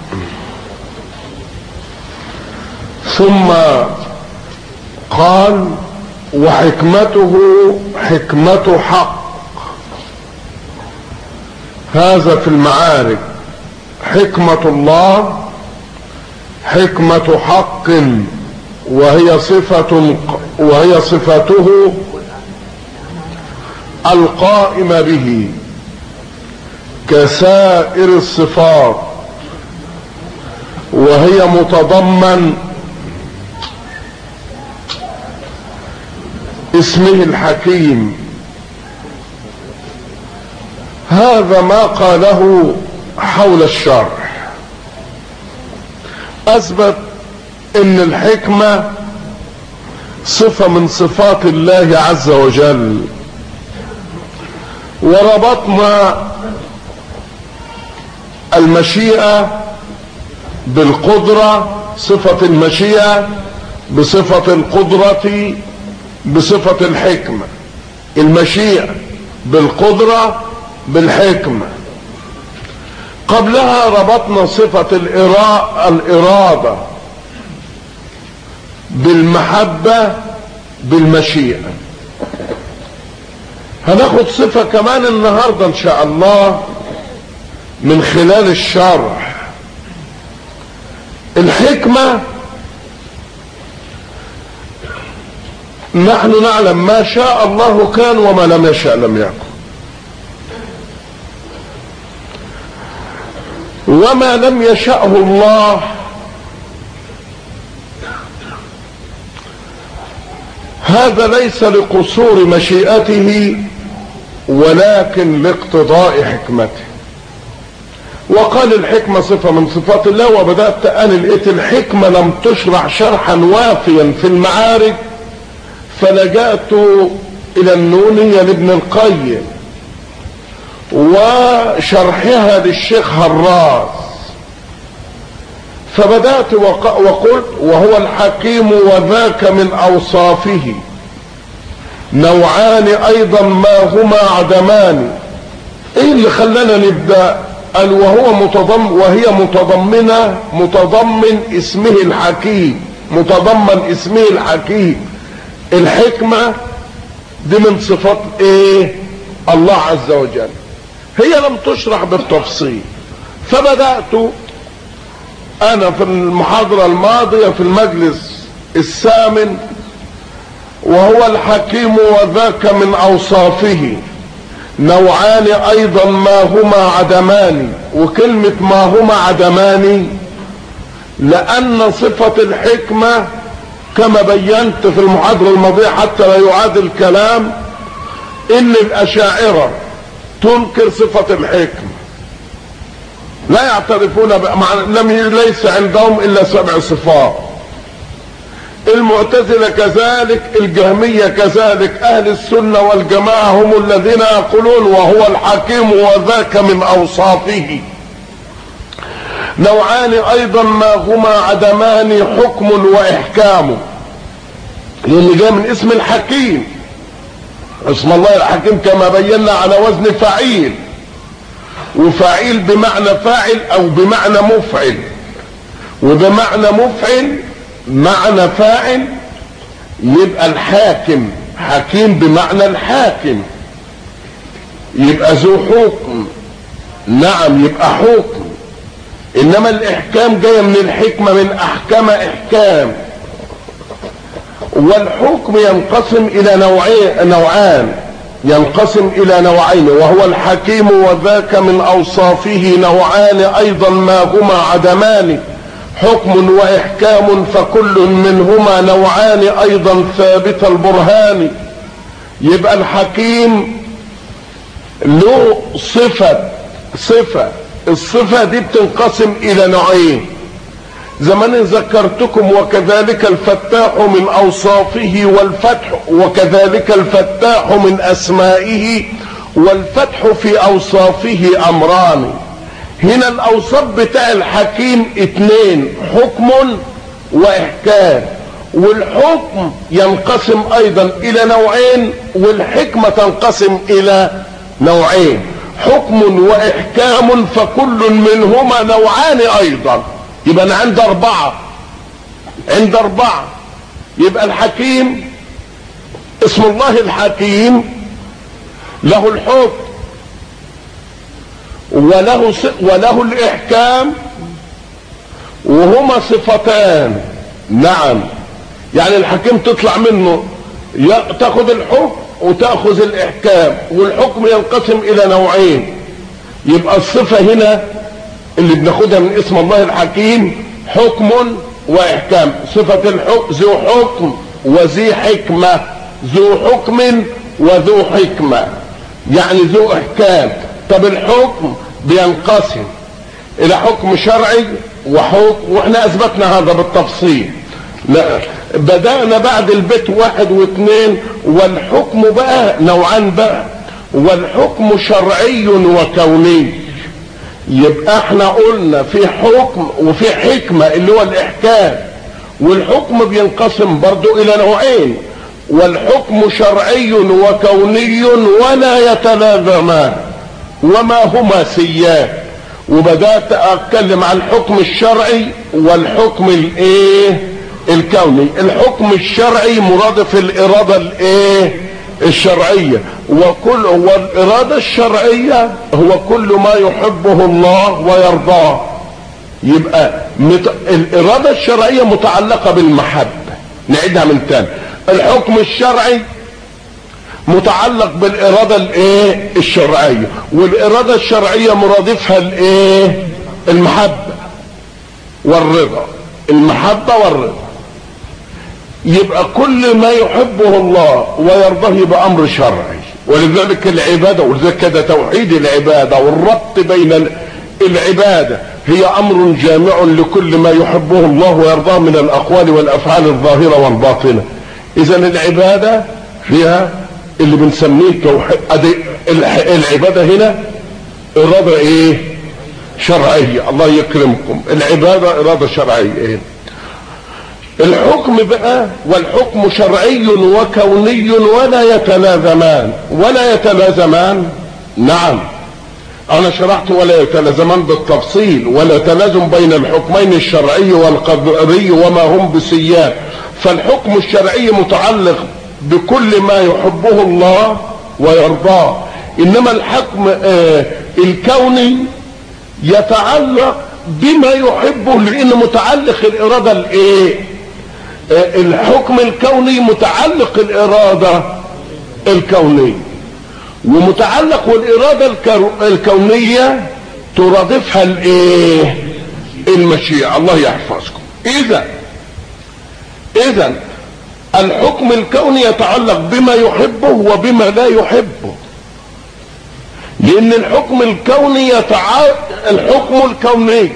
ثم قال وحكمته حكمة حق هذا في المعارك حكمة الله حكمة حق وهي صفة وهي صفته القائمة به كسائر الصفات وهي متضمن اسمه الحكيم هذا ما قاله حول الشرح اثبت ان الحكمة صفة من صفات الله عز وجل وربطنا المشيئة بالقدرة صفة المشيئة بصفة القدرة بصفة الحكمة المشيئة بالقدرة بالحكمة قبلها ربطنا صفة الإرادة بالمحبة بالمشيئة هناخد صفة كمان النهاردة ان شاء الله من خلال الشرح الحكمة نحن نعلم ما شاء الله كان وما لم يشاء لم يكن وما لم يشأه الله هذا ليس لقصور مشيئته ولكن لاقتضاء حكمته وقال الحكمة صفة من صفات الله وبدأت أنا لقيت الحكمة لم تشرح شرحا وافيا في المعارج فلجأت إلى النونية لابن القيم وشرحها للشيخ هراس فبدأت وقلت وهو الحكيم وذاك من أوصافه نوعان أيضا ما هما عدمان ايه اللي خلانا نبدأ قال وهو متضمن وهي متضمنة متضمن اسمه الحكيم متضمن اسمه الحكيم الحكمة دي من صفات ايه الله عز وجل هي لم تشرح بالتفصيل فبدأت انا في المحاضرة الماضية في المجلس الثامن وهو الحكيم وذاك من اوصافه نوعان ايضا ما هما عدمان وكلمة ما هما عدمان لان صفة الحكمة كما بينت في المحاضرة الماضية حتى لا يعاد الكلام ان الاشاعرة تنكر صفة الحكمة لا يعترفون لم ليس عندهم الا سبع صفات المعتزلة كذلك الجهمية كذلك اهل السنة والجماعة هم الذين يقولون وهو الحكيم وذاك من اوصافه نوعان ايضا ما هما عدمان حكم واحكام لان جاء من اسم الحكيم اسم الله الحكيم كما بينا على وزن فعيل وفعيل بمعنى فاعل او بمعنى مفعل وبمعنى مفعل معنى فاعل يبقى الحاكم حكيم بمعنى الحاكم يبقى ذو حكم نعم يبقى حكم انما الاحكام جايه من الحكمه من احكم احكام والحكم ينقسم الى نوعين نوعان ينقسم الى نوعين وهو الحكيم وذاك من اوصافه نوعان ايضا ما هما عدمان حكم واحكام فكل منهما نوعان ايضا ثابت البرهان يبقى الحكيم له صفة صفة الصفة دي بتنقسم الى نوعين زمان ذكرتكم وكذلك الفتاح من اوصافه والفتح وكذلك الفتاح من اسمائه والفتح في اوصافه امران هنا الاوصاف بتاع الحكيم اتنين حكم واحكام والحكم ينقسم ايضا الى نوعين والحكمة تنقسم الى نوعين حكم واحكام فكل منهما نوعان ايضا يبقى انا عندي اربعة عند اربعة يبقى الحكيم اسم الله الحكيم له الحكم وله وله الاحكام وهما صفتان نعم يعني الحكيم تطلع منه تاخذ الحكم وتاخذ الاحكام والحكم ينقسم الى نوعين يبقى الصفه هنا اللي بناخدها من اسم الله الحكيم حكم واحكام صفه الحكم ذو حكم وذي حكمه ذو حكم وذو حكمه يعني ذو احكام طب الحكم بينقسم الى حكم شرعي وحكم واحنا اثبتنا هذا بالتفصيل لا بدأنا بعد البيت واحد واثنين والحكم بقى نوعان بقى والحكم شرعي وكوني يبقى احنا قلنا في حكم وفي حكمة اللي هو الاحكام والحكم بينقسم برضو الى نوعين والحكم شرعي وكوني ولا يتلازمان وما هما سيان وبدات اتكلم عن الحكم الشرعي والحكم الايه الكوني الحكم الشرعي مرادف الاراده الايه الشرعيه وكل والاراده الشرعيه هو كل ما يحبه الله ويرضاه يبقى مت... الاراده الشرعيه متعلقه بالمحبه نعيدها من تاني الحكم الشرعي متعلق بالاراده الايه الشرعيه والاراده الشرعيه مرادفها الايه المحبه والرضا المحبه والرضا يبقى كل ما يحبه الله ويرضاه يبقى امر شرعي ولذلك العباده ولذلك كده توحيد العباده والربط بين العباده هي امر جامع لكل ما يحبه الله ويرضاه من الاقوال والافعال الظاهره والباطنه اذا العباده فيها اللي بنسميه توحيد العباده هنا اراده ايه شرعيه الله يكرمكم العباده اراده شرعيه ايه الحكم بقى والحكم شرعي وكوني ولا يتلازمان ولا يتلازمان نعم انا شرحت ولا يتلازمان بالتفصيل ولا تلازم بين الحكمين الشرعي والقدري وما هم بسيان فالحكم الشرعي متعلق بكل ما يحبه الله ويرضاه انما الحكم آه الكوني يتعلق بما يحبه لانه متعلق الاراده الايه آه الحكم الكوني متعلق الاراده الكونيه ومتعلق والاراده الكونيه ترادفها الايه المشيئه الله يحفظكم اذا اذا الحكم الكوني يتعلق بما يحبه وبما لا يحبه لان الحكم الكوني يتع... الحكم الكوني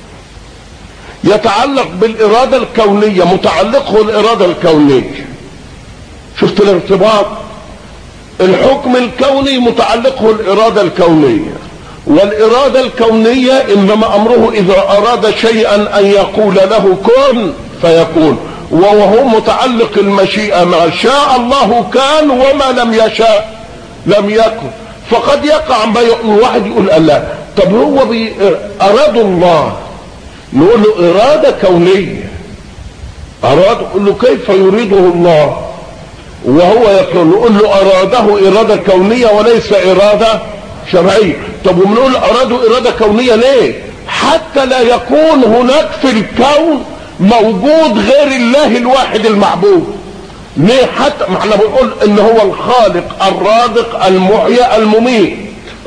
يتعلق بالاراده الكونيه متعلقه الاراده الكونيه شفت الارتباط الحكم الكوني متعلقه الاراده الكونيه والاراده الكونيه انما امره اذا اراد شيئا ان يقول له كن فيكون وهو متعلق المشيئه ما شاء الله كان وما لم يشاء لم يكن فقد يقع ما الواحد يقول الله طب هو بي اراد الله نقول له اراده كونيه اراد نقول له كيف يريده الله وهو يقول نقول له اراده اراده كونيه وليس اراده شرعيه طب وبنقول اراده اراده كونيه ليه حتى لا يكون هناك في الكون موجود غير الله الواحد المعبود ليه حتى ما احنا بنقول ان هو الخالق الرازق المحيي المميت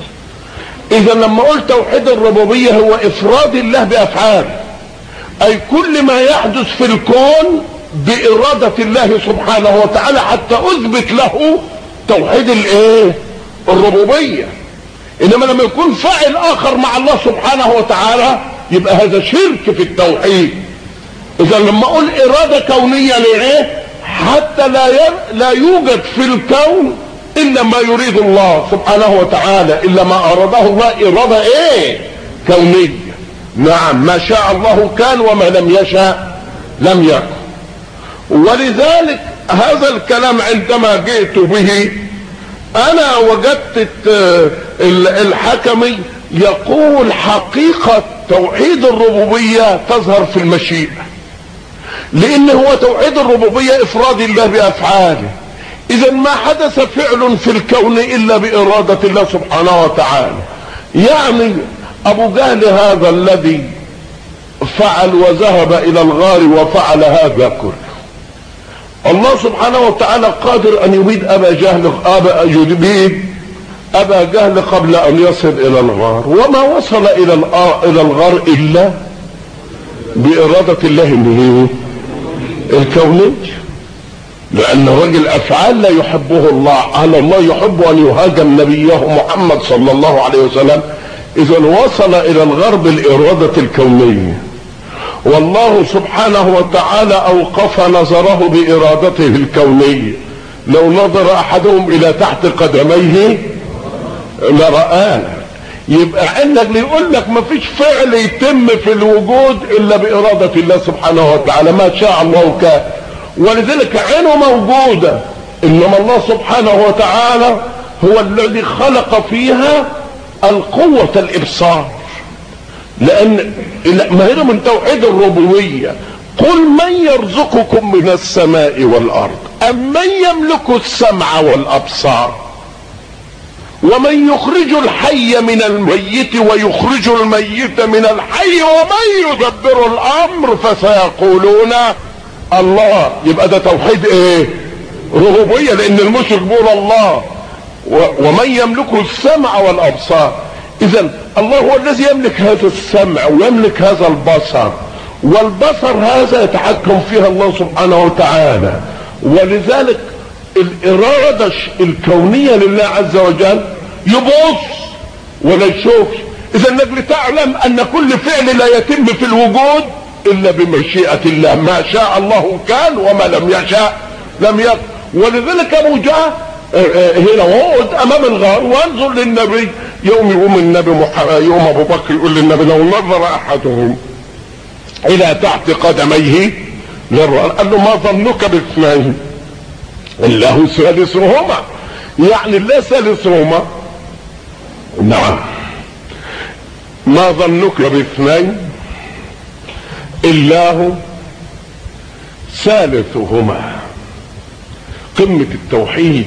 اذا لما قلت توحيد الربوبيه هو افراد الله بافعاله اي كل ما يحدث في الكون بإرادة الله سبحانه وتعالى حتى أثبت له توحيد الإيه؟ الربوبية. إنما لما يكون فاعل آخر مع الله سبحانه وتعالى يبقى هذا شرك في التوحيد. إذا لما أقول إرادة كونية لإيه؟ حتى لا ي... لا يوجد في الكون إلا ما يريد الله سبحانه وتعالى، إلا ما أراده الله إرادة إيه؟ كونية. نعم ما شاء الله كان وما لم يشاء لم يكن. ولذلك هذا الكلام عندما جئت به انا وجدت الحكمي يقول حقيقة توحيد الربوبية تظهر في المشيئة لان هو توحيد الربوبية افراد الله بافعاله اذا ما حدث فعل في الكون الا بارادة الله سبحانه وتعالى يعني ابو جهل هذا الذي فعل وذهب الى الغار وفعل هذا كله الله سبحانه وتعالى قادر ان يبيد ابا جهل ابا يبيد ابا جهل قبل ان يصل الى الغار وما وصل الى الى الغار الا باراده الله الكونيه لان رجل افعال لا يحبه الله انا الله يحب ان يهاجم نبيه محمد صلى الله عليه وسلم اذا وصل الى الغار بالاراده الكونيه والله سبحانه وتعالى اوقف نظره بارادته الكونيه لو نظر احدهم الى تحت قدميه لرآنا يبقى عندك اللي يقول لك ما فيش فعل يتم في الوجود الا بإرادة الله سبحانه وتعالى ما شاء الله كان ولذلك عينه موجودة انما الله سبحانه وتعالى هو الذي خلق فيها القوة الابصار لان ما هي من توحيد الربوبية قل من يرزقكم من السماء والارض ام من يملك السمع والابصار ومن يخرج الحي من الميت ويخرج الميت من الحي ومن يدبر الامر فسيقولون الله يبقى ده توحيد ايه ربوبية لان المشرك بيقول الله ومن يملك السمع والابصار اذا الله هو الذي يملك هذا السمع ويملك هذا البصر والبصر هذا يتحكم فيها الله سبحانه وتعالى ولذلك الإرادة الكونية لله عز وجل يبص ولا يشوف إذا انك تعلم أن كل فعل لا يتم في الوجود إلا بمشيئة الله ما شاء الله كان وما لم يشاء لم يكن ولذلك أبو جهل هنا وهو أمام الغار وانظر للنبي يوم يقوم النبي محمد يوم أبو بكر يقول للنبي لو نظر أحدهم إلى تحت قدميه للرأى قال له ما ظنك باثنين الله ثالثهما يعني الله ثالثهما نعم ما ظنك باثنين الله ثالثهما قمة التوحيد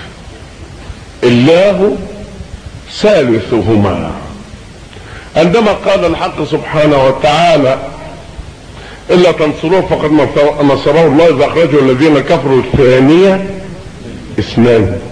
الله ثالثهما عندما قال الحق سبحانه وتعالى الا تنصروه فقد نصره الله اذا اخرجه الذين كفروا الثانيه اثنان